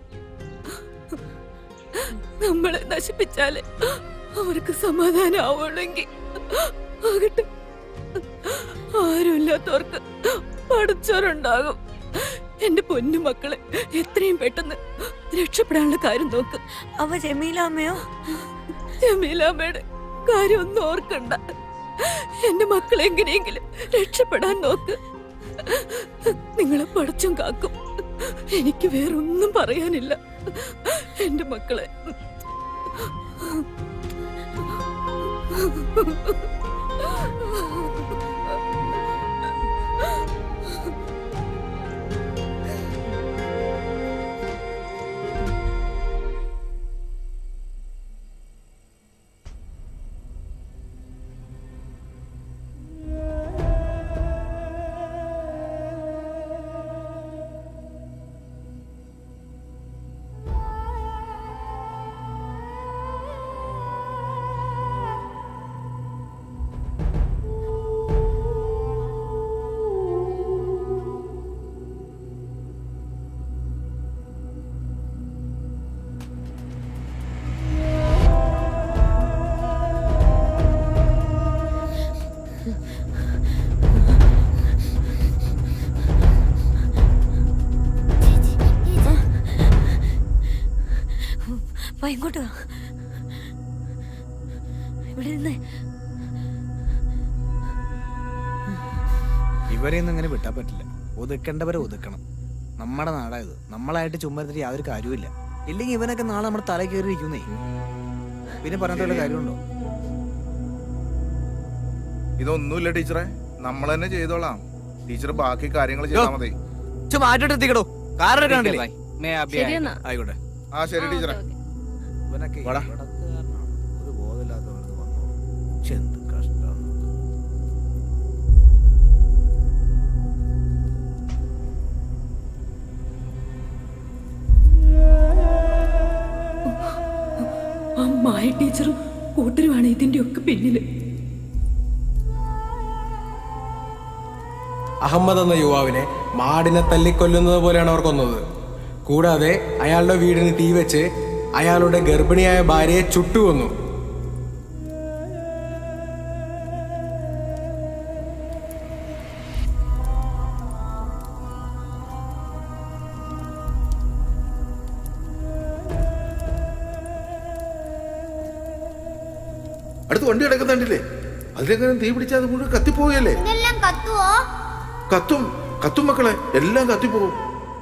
നമ്മളെ നശിപ്പിച്ചാലേ അവർക്ക് സമാധാനം ആവുള്ളെങ്കിൽ ആകട്ടെ ആരുമില്ലാത്തവർക്ക് പഠിച്ചവരുണ്ടാകും എന്റെ പൊന്നു മക്കളെ എത്രയും പെട്ടെന്ന് രക്ഷപ്പെടാനുള്ള കാര്യം നോക്ക് അവ ജമീലാമ്മയോ ജമീലാമ്മയുടെ കാര്യം ഒന്നും ഓർക്കണ്ട എന്റെ മക്കളെ എങ്ങനെയെങ്കിലും രക്ഷപ്പെടാൻ നോക്ക് നിങ്ങളെ പടച്ചും കാക്കും എനിക്ക് വേറൊന്നും പറയാനില്ല എന്റെ മക്കളെ വാ ഇങ്ങോട്ട് വാ ഇവിടെ നിന്ന് ഇവരെയൊന്നും ഇങ്ങനെ വിട്ടാൻ പറ്റില്ല ഒതുക്കേണ്ടവരെ ഒതുക്കണം നമ്മുടെ നാടായത് നമ്മളായിട്ട് ചുമരത്തിട്ട് യാതൊരു കാര്യവുമില്ല ഇല്ലെങ്കിൽ ഇവനൊക്കെ നാളെ നമ്മുടെ തല കയറി ഇരിക്കുന്നേ പിന്നെ പറഞ്ഞിട്ട് വല്ല കാര്യമുണ്ടോ ഇതൊന്നുമില്ല ടീച്ചറെ നമ്മൾ തന്നെ ചെയ്തോളാം ടീച്ചർ ബാക്കി കാര്യങ്ങൾ ചെയ്താൽ മതി മാറ്റിട്ടെത്തിക്കടോ കാറിൽ കണ്ടില്ലേ ശരിയെന്നാ ആയിക്കോട്ടെ ആ ശരി ടീച്ചറെ ഇവനൊക്കെ വാടാ. ഇവിടത്തുകാരനാണ്. ഒരു ബോധമില്ലാത്തവർക്ക് വന്നോളൂ പക്ഷെ എന്ത് കഷ്ടമാണ് ആ മായ ടീച്ചറും കൂട്ടരുമാണ് ഇതിന്റെ ഒക്കെ പിന്നില് അഹമ്മദ് എന്ന യുവാവിനെ മാടിനെ തല്ലിക്കൊല്ലുന്നത് പോലെയാണ് അവർ കൊന്നത് കൂടാതെ അയാളുടെ വീടിന് തീ വെച്ച് അയാളുടെ ഗർഭിണിയായ ഭാര്യയെ ചുട്ടുകൊന്നു അടുത്ത് വണ്ടി കിടക്കുന്നുണ്ടില്ലേ അതിലെങ്ങനെ തീ പിടിച്ചാൽ അത് മുഴുവൻ കത്തിപ്പോവുകയല്ലേ ഇതെല്ലാം കത്തുവോ കത്തും കത്തും മക്കളെ എല്ലാം കത്തിപ്പോവും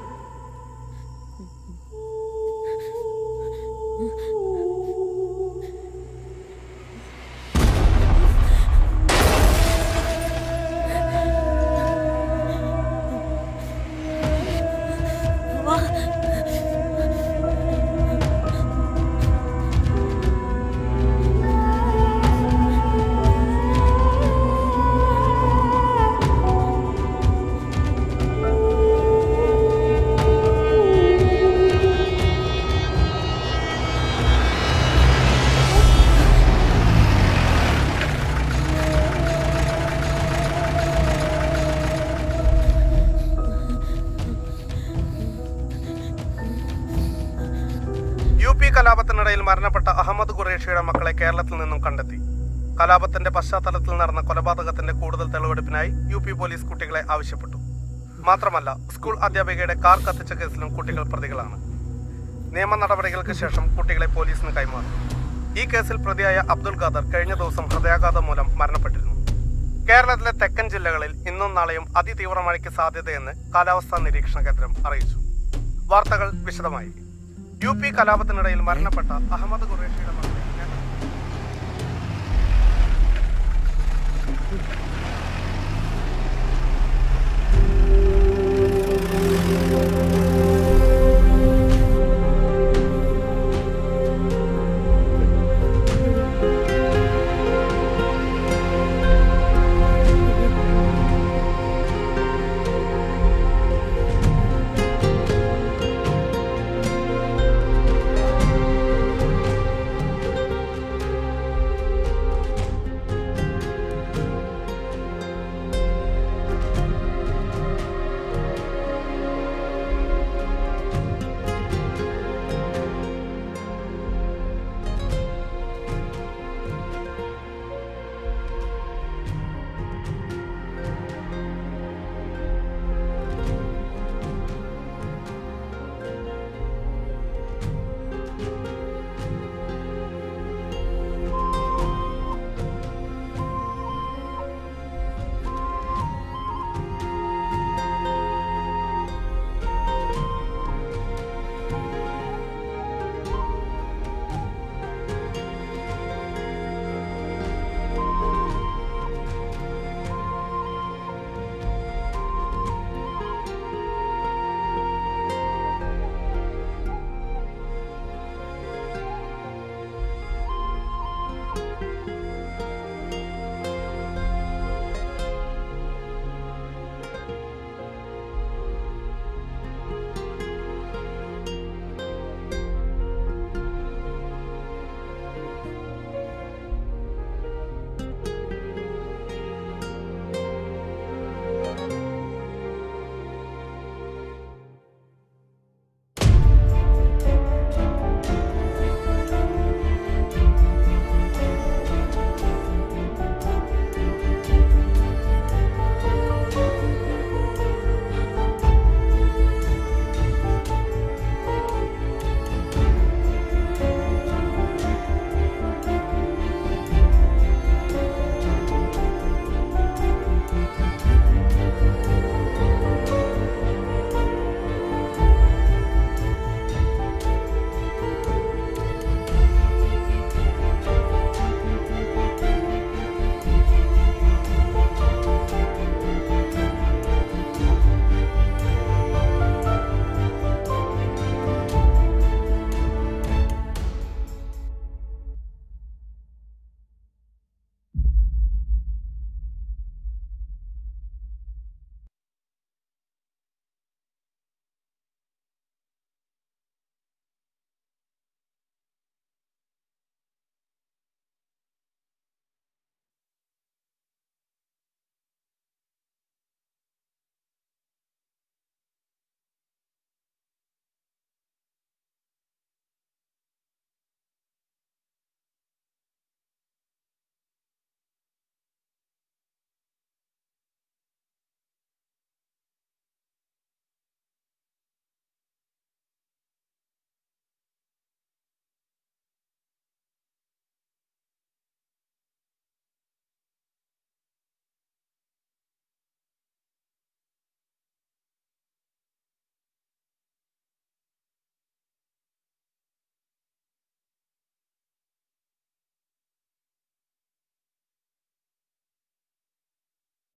യു പി കലാപത്തിനിടയിൽ മരണപ്പെട്ട അഹമ്മദ് ഖുറേഷിയുടെ മക്കളെ കേരളത്തിൽ നിന്നും കണ്ടെത്തി കലാപത്തിന്റെ പശ്ചാത്തലത്തിൽ നടന്ന കൊലപാതകത്തിന്റെ കൂടുതൽ തെളിവെടുപ്പിനായി യു പി പോലീസ് കുട്ടികളെ ആവശ്യപ്പെട്ടു മാത്രമല്ല സ്കൂൾ അധ്യാപികയുടെ കാർ കത്തിച്ച കേസിലും കുട്ടികൾ പ്രതികളാണ് നിയമ നടപടികൾക്ക് ശേഷം കുട്ടികളെ പോലീസിന് കൈമാറി ഈ കേസിൽ പ്രതിയായ അബ്ദുൽ ഖാദർ കഴിഞ്ഞ ദിവസം ഹൃദയാഘാതം മൂലം മരണപ്പെട്ടിരുന്നു കേരളത്തിലെ തെക്കൻ ജില്ലകളിൽ ഇന്നും നാളെയും അതിതീവ്ര മഴയ്ക്ക് സാധ്യതയെന്ന് കാലാവസ്ഥാ നിരീക്ഷണ കേന്ദ്രം അറിയിച്ചു വാർത്തകൾ വിശദമായി യു പി കലാപത്തിനിടയിൽ മരണപ്പെട്ട അഹമ്മദ് ഖുറേഷിയുടെ മകളെ